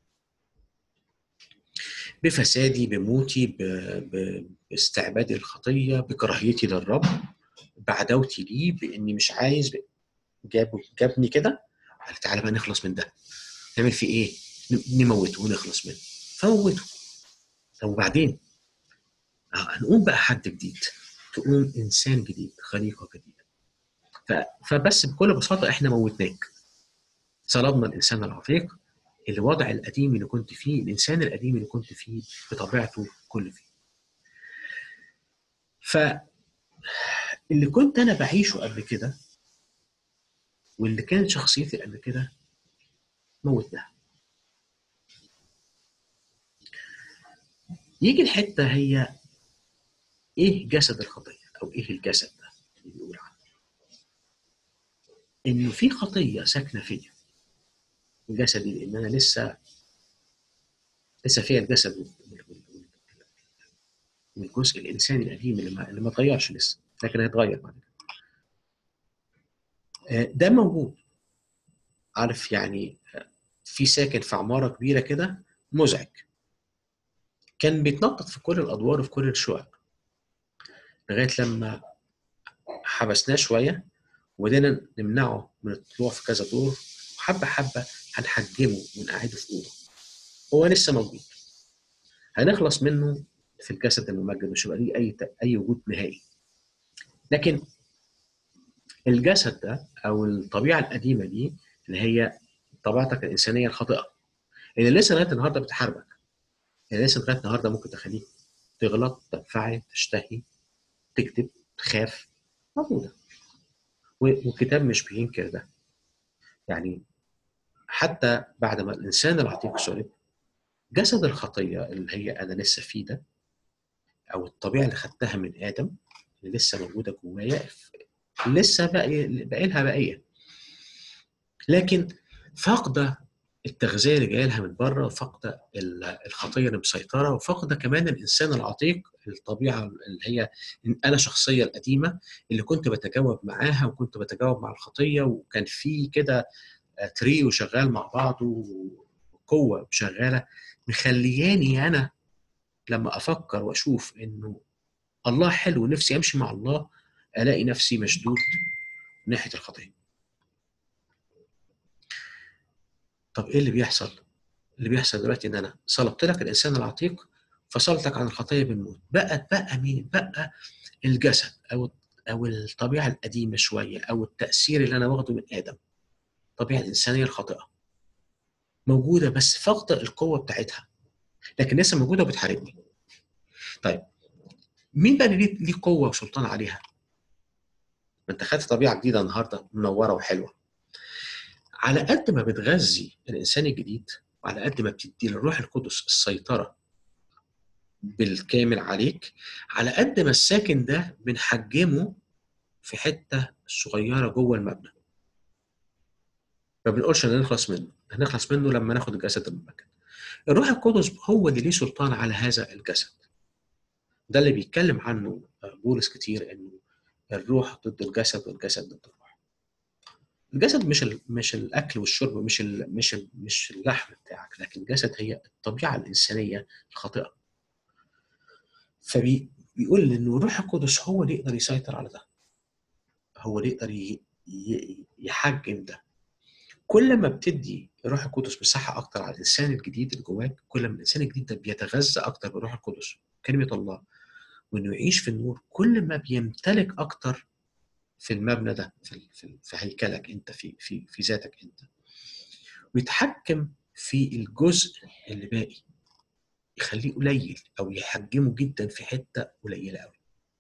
بفسادي بموتي باستعبادي الخطية بكراهيتي للرب بعداوتي ليه باني مش عايز جاب جابني كده قال تعالى بقى نخلص من ده نعمل فيه ايه؟ نموته ونخلص منه فموته طب وبعدين هنقوم بقى حد جديد تقوم انسان جديد خليقه جديده فبس بكل بساطه احنا موتناك صلبنا الانسان العتيق الوضع القديم اللي كنت فيه الانسان القديم اللي كنت فيه بطبيعته كل فيه ف اللي كنت انا بعيشه قبل كده واللي كانت شخصيتي قبل كده موتناها يجي الحته هي ايه جسد الخطيه او ايه الجسد ده اللي بيقول عنه انه في خطيه ساكنه فيا جسدي لان انا لسه لسه فيها الجسد من الجزء الانساني القديم اللي ما, اللي ما اتغيرش لسه لكن هيتغير بعد كده آه، ده موجود عارف يعني آه، في ساكن في عماره كبيره كده مزعج كان بيتنطط في كل الادوار وفي كل الشقق لغايه لما حبسناه شويه وبدينا نمنعه من الطلوع في كذا دور وحبه حبه هنحجمه ونقعده في اوضه هو لسه موجود هنخلص منه في الجسد الممجد مش هيبقى ليه اي اي وجود نهائي لكن الجسد ده او الطبيعه القديمه دي اللي هي طبيعتك الانسانيه الخاطئه اللي لسه لغايه النهارده بتحاربك اللي لسه لغايه النهارده ممكن تخليك تغلط تنفعل تشتهي تكذب تخاف موجوده والكتاب مش بينكر ده يعني حتى بعد ما الانسان العتيق صلب جسد الخطيه اللي هي انا لسه فيه ده او الطبيعه اللي خدتها من ادم اللي لسه موجوده جوايا لسه باقي باقي لها بقيه لكن فاقده التغذيه اللي جايه لها من بره وفاقده الخطيه اللي مسيطره وفاقده كمان الانسان العتيق الطبيعه اللي هي انا شخصيه القديمه اللي كنت بتجاوب معاها وكنت بتجاوب مع الخطيه وكان في كده تريو شغال مع بعض وقوه شغاله مخلياني انا لما افكر واشوف انه الله حلو ونفسي امشي مع الله الاقي نفسي مشدود ناحيه الخطيه. طب ايه اللي بيحصل؟ اللي بيحصل دلوقتي ان انا صلبت لك الانسان العتيق فصلتك عن الخطيه بالموت، بقت بقى مين؟ بقى الجسد او او الطبيعه القديمه شويه او التاثير اللي انا واخده من ادم. الطبيعه الانسانيه الخاطئه. موجوده بس فاقده القوه بتاعتها. لكن لسه موجوده وبتحاربني. طيب مين بقى اللي ليه قوه وسلطان عليها؟ ما انت خدت طبيعه جديده النهارده منوره وحلوه. على قد ما بتغذي الانسان الجديد وعلى قد ما بتدي للروح القدس السيطره بالكامل عليك على قد ما الساكن ده بنحجمه في حته صغيره جوه المبنى. ما بنقولش ان نخلص منه، هنخلص منه لما ناخد الجسد الممكن. الروح القدس هو اللي ليه سلطان على هذا الجسد. ده اللي بيتكلم عنه بولس كتير انه الروح ضد الجسد والجسد ضد الروح. الجسد مش ال مش الاكل والشرب مش ال مش ال مش اللحم بتاعك لكن الجسد هي الطبيعه الانسانيه الخاطئه. فبيقول انه الروح القدس هو اللي يقدر يسيطر على ده. هو اللي يقدر يحجم ده. كل ما بتدي الروح القدس مساحه اكتر على الانسان الجديد اللي جواك كل ما الانسان الجديد ده بيتغذى اكتر بالروح القدس كلمه الله وانه يعيش في النور كل ما بيمتلك اكتر في المبنى ده في, في, في هيكلك انت في في في ذاتك انت ويتحكم في الجزء اللي باقي يخليه قليل او يحجمه جدا في حته قليله قوي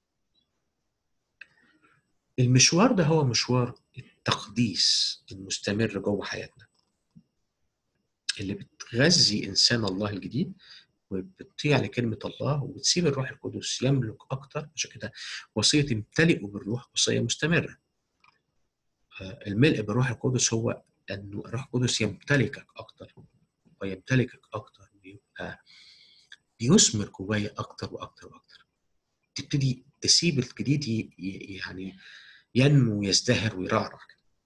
المشوار ده هو مشوار التقديس المستمر جوه حياتنا اللي بتغذي انسان الله الجديد وبتطيع لكلمة الله وبتسيب الروح القدس يملك أكتر عشان كده وصية امتلئوا بالروح وصية مستمرة الملء بالروح القدس هو أن الروح القدس يمتلكك أكتر ويمتلكك أكتر ويبقى بيثمر جوايا أكتر وأكتر وأكتر تبتدي تسيب الجديد يعني ينمو ويزدهر ويرعرع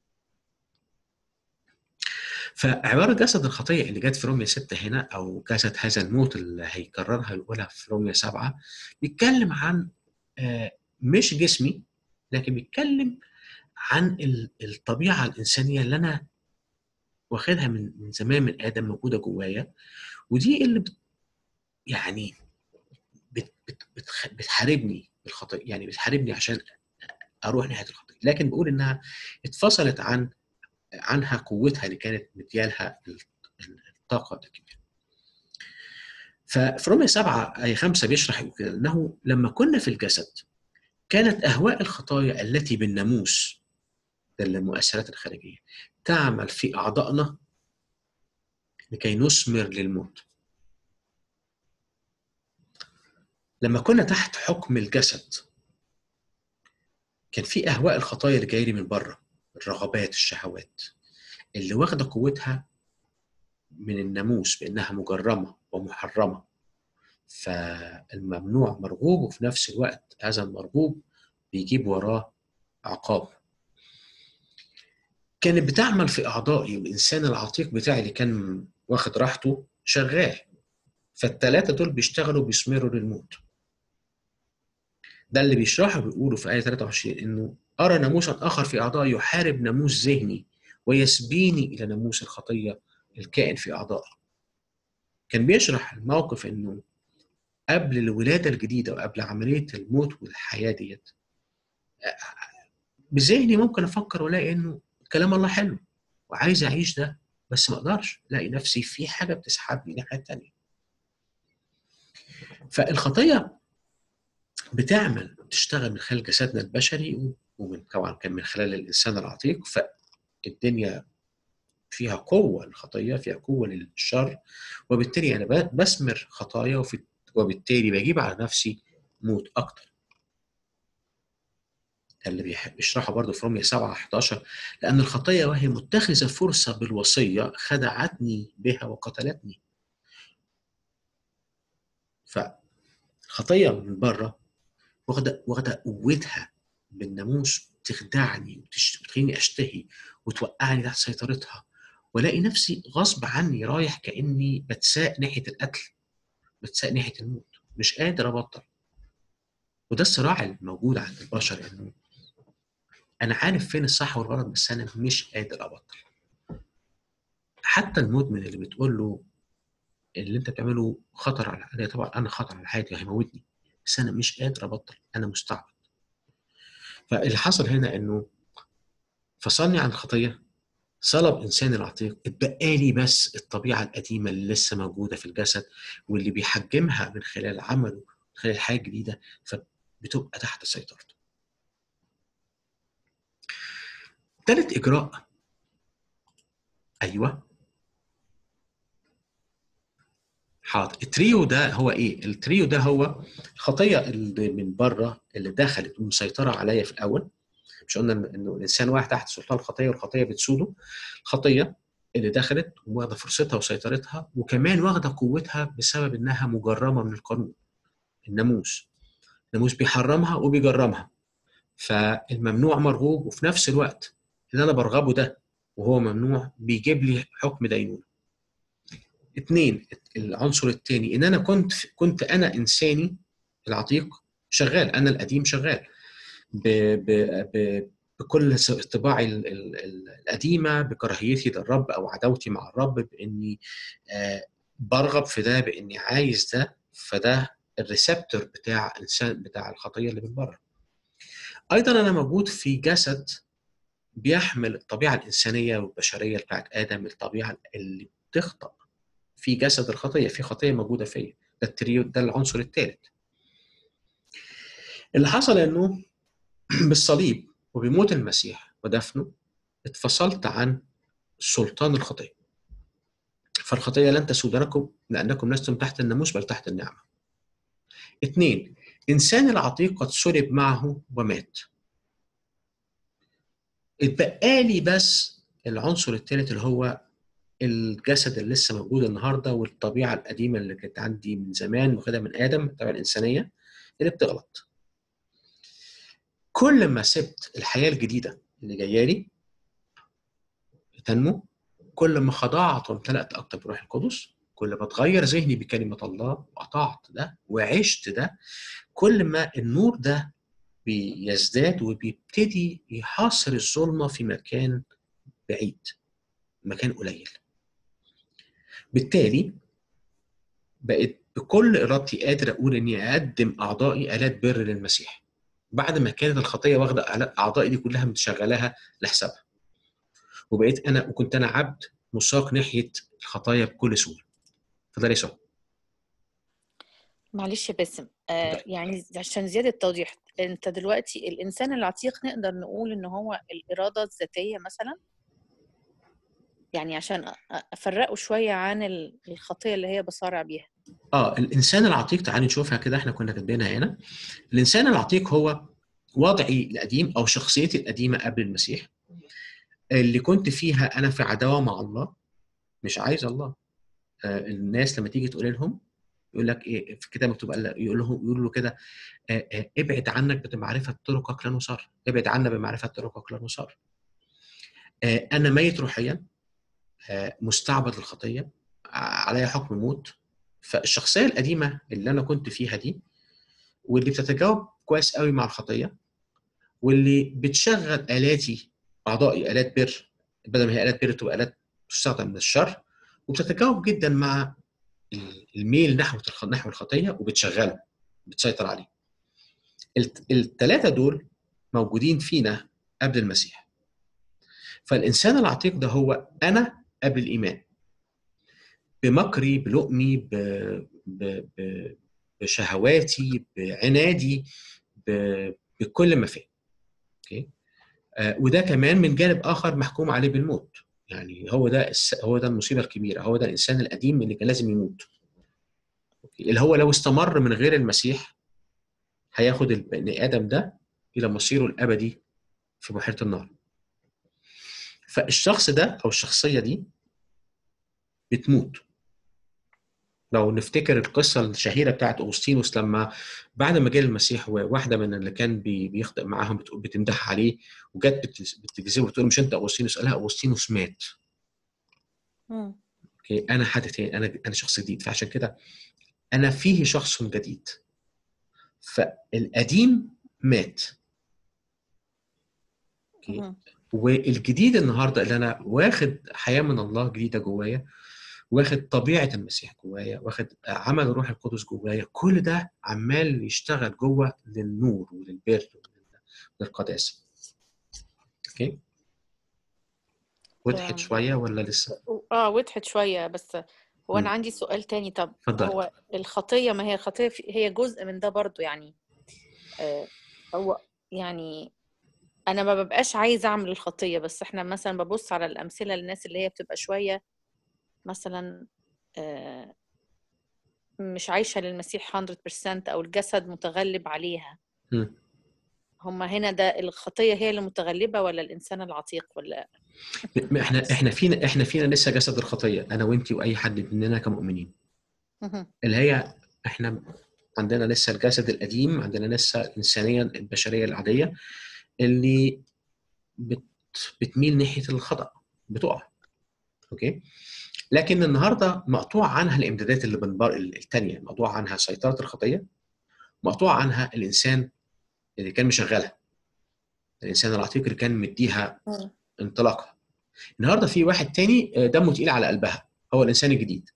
فعباره جسد الخطيه اللي جت في روميا 6 هنا او جسد هذا الموت اللي هيكررها يقولها في روميا 7 بيتكلم عن مش جسمي لكن بيتكلم عن الطبيعه الانسانيه اللي انا واخدها من من زمان من ادم موجوده جوايا ودي اللي بت يعني بت بت بتخ بتحاربني بالخطيه يعني بتحاربني عشان اروح ناحيه الخطيه لكن بقول انها اتفصلت عن عنها قوتها اللي كانت مديالها الطاقة الكبيرة ففي رومية 7 آية 5 بيشرح كده أنه لما كنا في الجسد كانت أهواء الخطايا التي بالناموس ده المؤثرات الخارجية تعمل في أعضائنا لكي نثمر للموت لما كنا تحت حكم الجسد كان في اهواء الخطايا اللي جايه لي من بره الرغبات الشهوات اللي واخده قوتها من الناموس بانها مجرمه ومحرمه فالممنوع مرغوب وفي نفس الوقت هذا المرغوب بيجيب وراه عقاب كانت بتعمل في اعضائي الانسان العتيق بتاعي اللي كان واخد راحته شغال فالثلاثه دول بيشتغلوا بيثمروا للموت ده اللي بيشرحه بيقولوا في آية 23 إنه أرى ناموسا آخر في أعضائي يحارب ناموس ذهني ويسبيني إلى ناموس الخطية الكائن في أعضائي. كان بيشرح الموقف إنه قبل الولادة الجديدة وقبل عملية الموت والحياة ديت بذهني ممكن أفكر وألاقي إنه كلام الله حلو وعايز أعيش ده بس ما أقدرش ألاقي نفسي في حاجة بتسحبني ناحية تانية. فالخطية بتعمل بتشتغل من خلال جسدنا البشري ومن طبعا كان من خلال الانسان العتيق فالدنيا فيها قوة للخطية فيها قوة للشر وبالتالي أنا بثمر خطايا وبالتالي بجيب على نفسي موت أكتر اللي بيحب يشرحه برضه في رومية 7 11 لأن الخطية وهي متخذة فرصة بالوصية خدعتني بها وقتلتني فالخطية من بره واخده واخده قوتها بالناموس تخدعني وتخليني اشتهي وتوقعني تحت سيطرتها والاقي نفسي غصب عني رايح كاني بتساق ناحيه القتل بتساق ناحيه الموت مش قادر ابطل وده الصراع الموجود عند البشر انه انا عارف فين الصح والغلط بس انا مش قادر ابطل حتى المدمن اللي بتقول له اللي انت بتعمله خطر على طبعا انا خطر على حياتي هيموتني بس انا مش قادر ابطل انا مستعبد فاللي حصل هنا انه فصلني عن الخطيه صلب انسان العتيق اتبقى لي بس الطبيعه القديمه اللي لسه موجوده في الجسد واللي بيحجمها من خلال عمله من خلال حاجه جديده فبتبقى تحت سيطرته. ثالث اجراء ايوه حاضر التريو ده هو ايه؟ التريو ده هو الخطيه اللي من بره اللي دخلت ومسيطره عليا في الاول مش قلنا انه الانسان واحد تحت سلطان الخطيه والخطيه بتسوده الخطيه اللي دخلت واخده فرصتها وسيطرتها وكمان واخده قوتها بسبب انها مجرمه من القانون الناموس الناموس بيحرمها وبيجرمها فالممنوع مرغوب وفي نفس الوقت اللي انا برغبه ده وهو ممنوع بيجيب لي حكم دينونه اثنين العنصر الثاني ان انا كنت كنت انا انساني العتيق شغال انا القديم شغال ب ب ب بكل طباعي القديمه بكراهيتي للرب او عداوتي مع الرب باني آه برغب في ده باني عايز ده فده الريسبتور بتاع الانسان بتاع الخطيه اللي من بره. ايضا انا موجود في جسد بيحمل الطبيعه الانسانيه والبشريه بتاعت ادم الطبيعه اللي بتخطأ في جسد الخطيه في خطيه موجوده فيا ده التريو ده العنصر الثالث اللي حصل انه بالصليب وبموت المسيح ودفنه اتفصلت عن سلطان الخطيه فالخطيه لن تسودنكم لانكم لستم تحت الناموس بل تحت النعمه اثنين انسان العتيق قد صلب معه ومات اتبقى لي بس العنصر الثالث اللي هو الجسد اللي لسه موجود النهارده والطبيعه القديمه اللي كانت عندي من زمان واخدها من ادم الطبيعه الانسانيه اللي بتغلط. كل ما سبت الحياه الجديده اللي جايه لي تنمو كل ما خضعت وامتلأت اكتر بروح القدس كل ما اتغير ذهني بكلمه الله وقطعت ده وعشت ده كل ما النور ده بيزداد وبيبتدي يحاصر الظلمه في مكان بعيد مكان قليل بالتالي بقيت بكل ارادتي قادر اقول اني اقدم اعضائي الات بر للمسيح بعد ما كانت الخطيه واخده اعضائي دي كلها متشغلاها لحسابها وبقيت انا وكنت انا عبد مساق ناحيه الخطايا بكل سهوله فده سؤال معلش يا باسم آه يعني عشان زياده توضيح انت دلوقتي الانسان العتيق نقدر نقول ان هو الاراده الذاتيه مثلا يعني عشان أ- أ- افرقه شويه عن ال- الخطيه اللي هي بصارع بيها اه الانسان العتيق تعالي نشوفها كده احنا كنا كاتبينها هنا الانسان العتيق هو وضعي القديم او شخصيتي القديمه قبل المسيح اللي كنت فيها انا في عداوه مع الله مش عايز الله آه الناس لما تيجي تقول لهم يقول لك ايه في الكتاب مكتوب قال يقول لهم يقول له كده آه آه ابعد عنك بمعرفه طرقك لا نصار ابعد عنا بمعرفه طرقك لا نصار آه انا ميت روحيا آه مستعبد للخطيه آه عليا حكم موت فالشخصيه القديمه اللي انا كنت فيها دي واللي بتتجاوب كويس قوي مع الخطيه واللي بتشغل الاتي اعضائي الات بر بدل ما هي الات بر تبقى الات تستخدم للشر وبتتجاوب جدا مع الميل نحو الخ- نحو الخطيه وبتشغله بتسيطر عليه الثلاثه دول موجودين فينا قبل المسيح فالانسان العتيق ده هو انا قبل الايمان بمكري بلؤمي ب... ب... ب... بشهواتي بعنادي ب... بكل ما فيه اوكي آه وده كمان من جانب اخر محكوم عليه بالموت يعني هو ده الس... هو ده المصيبه الكبيره هو ده الانسان القديم اللي كان لازم يموت أوكي. اللي هو لو استمر من غير المسيح هياخد البني ادم ده الى مصيره الابدي في بحيره النار فالشخص ده او الشخصيه دي بتموت لو نفتكر القصة الشهيرة بتاعت أوغسطينوس لما بعد ما جه المسيح وواحدة من اللي كان بي- بيخطئ معاهم بتقول بتمدح عليه وجت بت- بتجذبه بتقول مش أنت أوغسطينوس قالها أوغسطينوس مات مم. أوكي أنا حد تاني أنا أنا شخص جديد فعشان كده أنا فيه شخص جديد فالقديم مات أوكي مم. والجديد النهارده اللي انا واخد حياه من الله جديده جوايا واخد طبيعه المسيح جوايا واخد عمل الروح القدس جوايا كل ده عمال يشتغل جوه للنور وللبر وللقداسه اوكي وضحت تمام. شويه ولا لسه اه وضحت شويه بس هو انا مم. عندي سؤال تاني طب اتفضل هو الخطيه ما هي الخطيه في- هي جزء من ده برضو يعني آه هو يعني انا ما ببقاش عايزه اعمل الخطيه بس احنا مثلا ببص على الامثله للناس اللي هي بتبقى شويه مثلا آه مش عايشه للمسيح 100% او الجسد متغلب عليها مم. هما هنا ده الخطيه هي اللي متغلبه ولا الانسان العتيق ولا م- احنا احنا فينا احنا فينا لسه جسد الخطيه انا وانتي واي حد مننا كمؤمنين مهم. اللي هي احنا عندنا لسه الجسد القديم عندنا لسه الانسانيه البشريه العاديه اللي بت بتميل ناحيه الخطا بتقع اوكي لكن النهارده مقطوع عنها الامدادات اللي بنبر الثانيه مقطوع عنها سيطره الخطيه مقطوع عنها الانسان اللي كان مشغلها الانسان العتيق اللي كان مديها مم. انطلاقها النهارده في واحد تاني آه، دمه تقيل على قلبها هو الانسان الجديد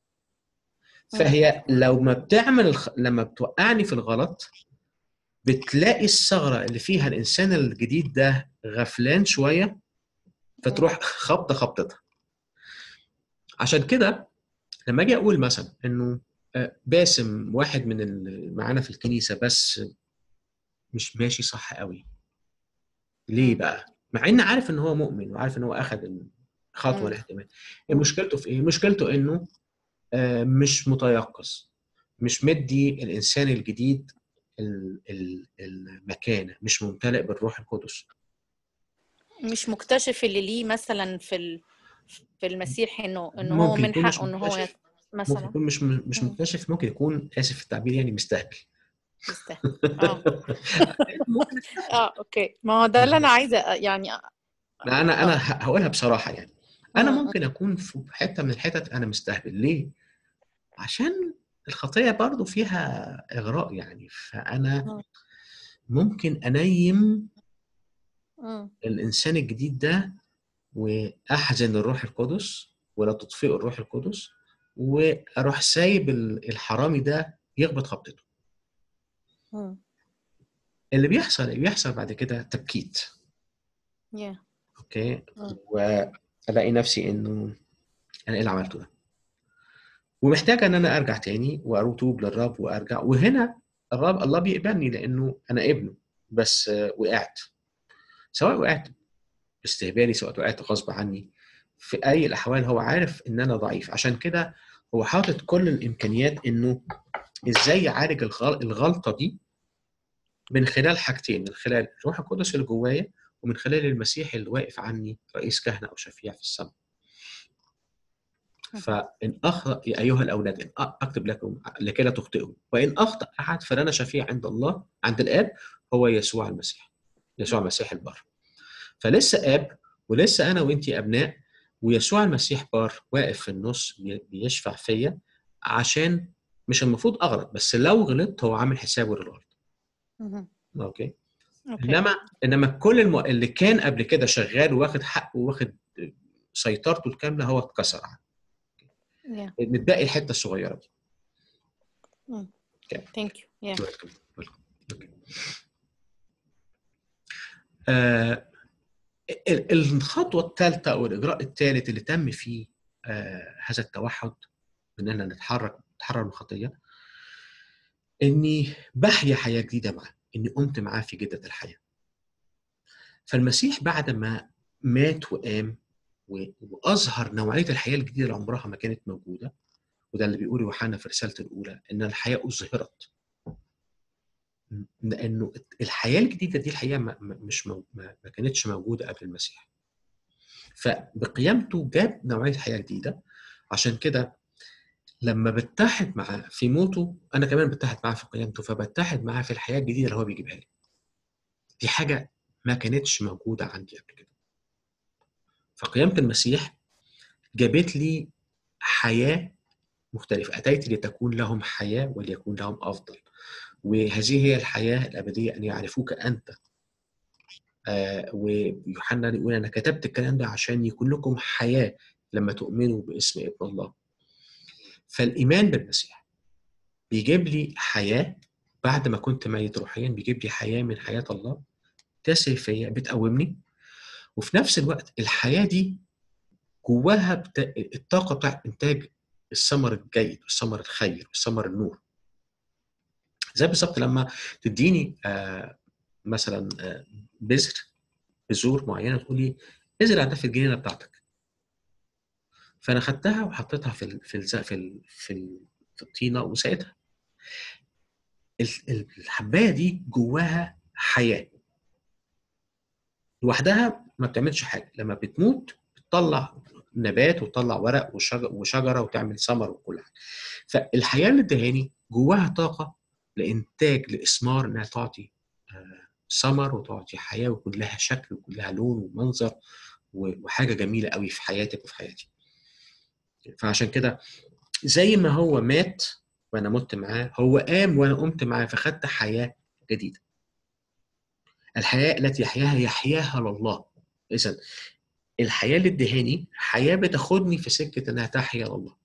فهي لو ما بتعمل الخ... لما بتوقعني في الغلط بتلاقي الثغره اللي فيها الانسان الجديد ده غفلان شويه فتروح خبطه خبطتها عشان كده لما اجي اقول مثلا انه آه، باسم واحد من اللي معانا في الكنيسه بس مش ماشي صح قوي ليه مم. بقى مع ان عارف ان هو مؤمن وعارف ان هو اخذ الخطوه مم. الاحتمال مشكلته في ايه مشكلته انه آه، مش متيقظ مش مدي الانسان الجديد ال- ال- المكانه مش ممتلئ بالروح القدس مش مكتشف اللي ليه مثلا في ال... في المسيح انه انه هو ممكن من يكون مش حقه ان هو مكتشف يت- ممكن مثلا يكون مش مش مم. مكتشف ممكن يكون اسف في التعبير يعني مستهبل يستاهل اه اه اوكي ما هو ده اللي انا عايزه يعني لا انا انا اه ه- هقولها بصراحه يعني انا مم. ممكن اكون في حته من الحتت انا مستهبل ليه عشان الخطيه برضو فيها اغراء يعني فانا مم. ممكن انيم مم. الانسان الجديد ده واحزن الروح القدس ولا تطفئ الروح القدس واروح سايب ال- الحرامي ده يخبط خبطته مم. اللي بيحصل اللي بيحصل بعد كده تبكيت yeah. اوكي مم. والاقي نفسي انه انا ايه اللي عملته ده ومحتاج ان انا ارجع تاني واتوب للرب وارجع وهنا الرب الله بيقبلني لانه انا ابنه بس آه، وقعت سواء وقعت باستهبالي سواء وقعت غصب عني في اي الاحوال هو عارف ان انا ضعيف عشان كده هو حاطط كل الامكانيات انه ازاي يعالج الغل- الغلطه دي من خلال حاجتين من خلال الروح القدس اللي جوايا ومن خلال المسيح اللي واقف عني رئيس كهنه او شفيع في السماء فان اخطا يا ايها الاولاد ان أ- اكتب لكم لكي لا تخطئوا وان اخطا احد فلنا شفيع عند الله عند الاب هو يسوع المسيح يسوع المسيح البار فلسه اب ولسه انا وانتي ابناء ويسوع المسيح بار واقف في النص بي- بيشفع فيا عشان مش المفروض اغلط بس لو غلطت هو عامل حسابه للغلط مهم. اوكي اوكي انما انما كل الم... اللي كان قبل كده شغال وواخد حقه وواخد سيطرته الكامله هو اتكسر عنه yeah متبقي الحته الصغيره دي thank you yeah Welcome. Welcome. Okay. آه ال- الخطوه الثالثه او الاجراء الثالث اللي تم فيه آه هذا التوحد اننا نتحرك نتحرر من الخطيه اني بحيا حياه جديده معاه اني قمت معاه في جده الحياه فالمسيح بعد ما مات وقام و- واظهر نوعيه الحياه الجديده اللي عمرها ما كانت موجوده وده اللي بيقوله يوحنا في رسالته الاولى ان الحياه اظهرت لانه الحياه الجديده دي الحقيقه ما ما- مش مو ما ما كانتش موجوده قبل المسيح فبقيامته جاب نوعيه حياه جديده عشان كده لما بتحد معاه في موته انا كمان بتحد معاه في قيامته فبتحد معاه في الحياه الجديده اللي هو بيجيبها لي دي حاجه ما كانتش موجوده عندي قبل كده فقيامه المسيح جابت لي حياه مختلفه اتيت لتكون لهم حياه وليكون لهم افضل وهذه هي الحياه الابديه ان يعرفوك انت آه ويوحنا يقول انا كتبت الكلام ده عشان يكون لكم حياه لما تؤمنوا باسم ابن الله فالايمان بالمسيح بيجيب لي حياه بعد ما كنت ميت روحيا بيجيب لي حياه من حياه الله تسري فيا بتقومني وفي نفس الوقت الحياه دي جواها بتا... الطاقه بتاع انتاج الثمر الجيد والثمر الخير والثمر النور زي بالظبط لما تديني آه مثلا آه بذر بذور معينه تقول لي ازرع ده في الجنينه بتاعتك فانا خدتها وحطيتها في ال في ال في ال في, ال في الطينه وسقيتها ال- الحبايه دي جواها حياه لوحدها ما بتعملش حاجه لما بتموت بتطلع نبات وتطلع ورق وشجر وشجره وتعمل ثمر وكل حاجه فالحياه اللي ادهاني جواها طاقه لانتاج لاثمار انها تعطي آه، ثمر وتعطي حياه ويكون لها شكل ويكون لها لون ومنظر و- وحاجه جميله قوي في حياتك وفي حياتي فعشان كده زي ما هو مات وانا مت معاه هو قام وانا قمت معاه فخدت حياه جديده الحياه التي يحياها يحياها لله اذا الحياه اللي ادهاني حياه بتاخدني في سكه انها تحيا لله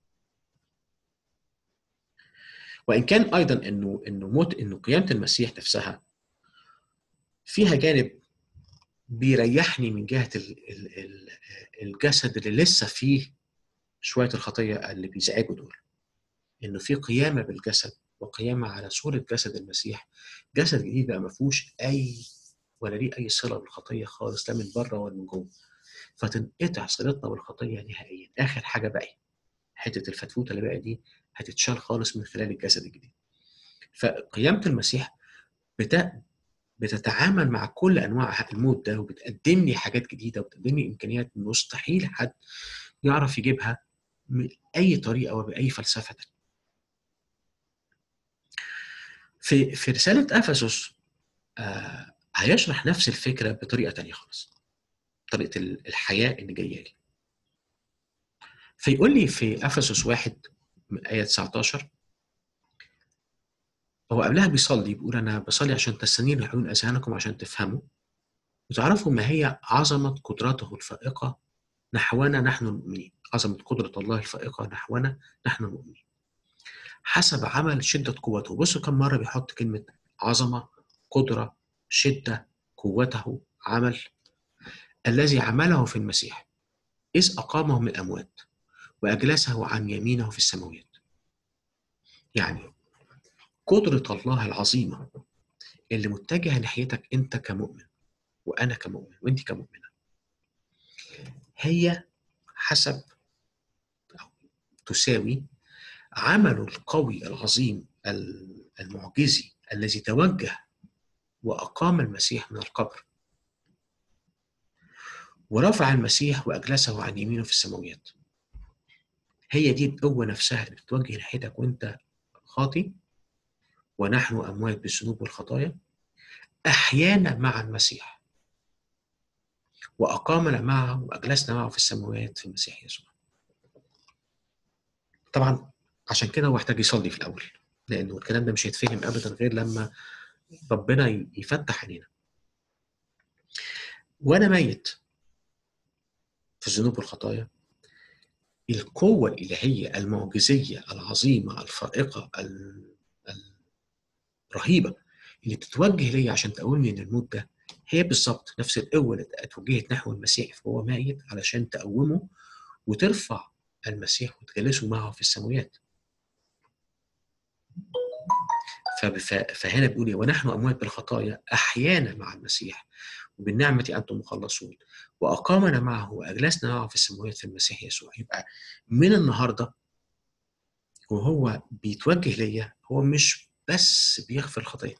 وان كان ايضا انه انه موت انه قيامه المسيح نفسها فيها جانب بيريحني من جهه ال- ال- ال- الجسد اللي لسه فيه شويه الخطيه اللي بيزعجوا دول انه في قيامه بالجسد وقيامه على صوره جسد المسيح جسد جديد بقى ما فيهوش اي ولا ليه اي صله بالخطيه خالص لا من بره ولا من جوه فتنقطع صلتنا بالخطيه نهائيا اخر حاجه باقيه حته الفتفوته اللي باقيه دي هتتشال خالص من خلال الجسد الجديد فقيامه المسيح بت... بتتعامل مع كل انواع الموت ده وبتقدم لي حاجات جديده وبتقدم لي امكانيات مستحيل حد يعرف يجيبها باي طريقه وباي فلسفه تانية. في في رساله افسس آه هيشرح نفس الفكره بطريقه تانية خالص طريقه ال- الحياه اللي جايه لي فيقول لي في افسس واحد من ايه 19 هو قبلها بيصلي بيقول انا بصلي عشان تستنير عيون اذهانكم عشان تفهموا وتعرفوا ما هي عظمه قدرته الفائقه نحونا نحن المؤمنين عظمه قدره الله الفائقه نحونا نحن المؤمنين حسب عمل شده قوته بصوا كم مره بيحط كلمه عظمه قدره شده قوته عمل الذي عمله في المسيح إذ أقامه من الأموات وأجلسه عن يمينه في السماوات يعني قدرة الله العظيمة اللي متجهة ناحيتك أنت كمؤمن وأنا كمؤمن وأنت كمؤمنة هي حسب أو تساوي عمله القوي العظيم المعجزي الذي توجه وأقام المسيح من القبر ورفع المسيح وأجلسه عن يمينه في السماويات هي دي القوة نفسها اللي بتوجه ناحيتك وأنت خاطي ونحن أموات بالذنوب والخطايا أحيانا مع المسيح وأقامنا معه وأجلسنا معه في السماوات في المسيح يسوع طبعا عشان كده هو احتاج يصلي في الأول لأنه الكلام ده مش هيتفهم أبدا غير لما ربنا يفتح عينينا وأنا ميت في الذنوب والخطايا القوة الإلهية المعجزية العظيمة الفائقة الرهيبة اللي بتتوجه لي عشان تقومني من الموت ده هي بالظبط نفس القوة اللي اتوجهت نحو المسيح وهو ميت علشان تقومه وترفع المسيح وتجلسه معه في السماوات فهنا بيقول ونحن اموات بالخطايا احيانا مع المسيح وبالنعمه انتم مخلصون واقامنا معه واجلسنا معه في السماوات في المسيح يسوع يبقى من النهارده وهو بيتوجه ليا هو مش بس بيغفر الخطيه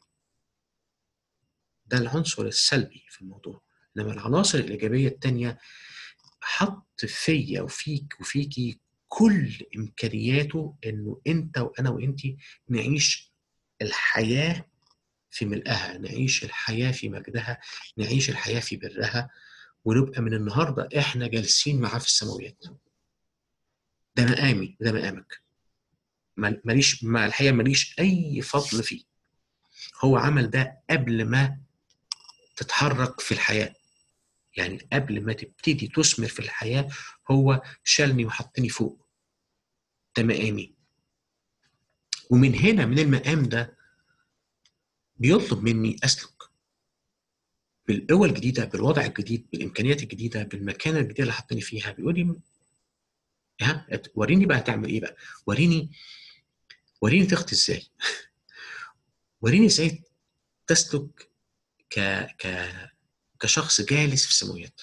ده العنصر السلبي في الموضوع انما العناصر الايجابيه الثانيه حط فيا وفيك وفيكي كل امكانياته انه انت وانا وانت نعيش الحياه في ملئها نعيش الحياه في مجدها نعيش الحياه في برها ونبقى من النهارده احنا جالسين معاه في السماويات ده مقامي ده مقامك ماليش ما الحقيقه ماليش اي فضل فيه هو عمل ده قبل ما تتحرك في الحياه يعني قبل ما تبتدي تثمر في الحياه هو شالني وحطني فوق ده مقامي ومن هنا من المقام ده بيطلب مني اسلك بالقوة الجديدة بالوضع الجديد بالإمكانيات الجديدة بالمكانة الجديدة اللي حطني فيها بيقول لي ها وريني بقى هتعمل إيه بقى وريني وريني تخطي إزاي وريني إزاي تسلك ك ك كشخص جالس في السماويات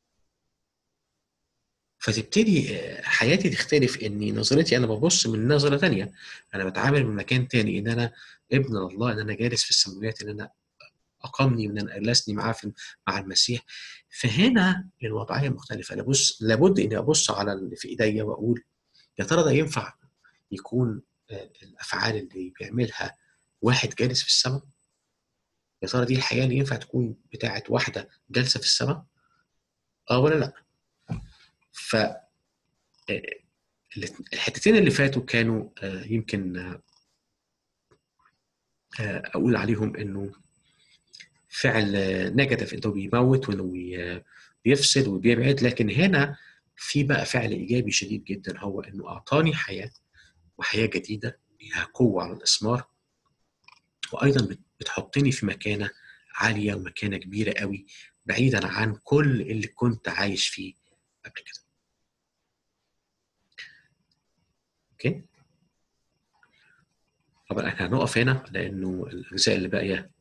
فتبتدي حياتي تختلف اني نظرتي انا ببص من نظره تانية انا بتعامل من مكان تاني ان انا ابن الله ان انا جالس في السماويات ان انا اقامني وان انا اجلسني معاه مع المسيح فهنا الوضعيه مختلفه لابص لابد اني ابص على اللي في ايديا واقول يا ترى ده ينفع يكون الافعال اللي بيعملها واحد جالس في السماء يا ترى دي الحياه اللي ينفع تكون بتاعت واحده جالسه في السماء اه ولا لا ف الحتتين اللي فاتوا كانوا يمكن اقول عليهم انه فعل نيجاتيف انه بيموت وانه بيفسد وبيبعد لكن هنا في بقى فعل ايجابي شديد جدا هو انه اعطاني حياه وحياه جديده ليها قوه على الاثمار وايضا بتحطني في مكانه عاليه ومكانه كبيره قوي بعيدا عن كل اللي كنت عايش فيه قبل كده اوكي طبعا احنا هنقف هنا لانه الاجزاء اللي باقيه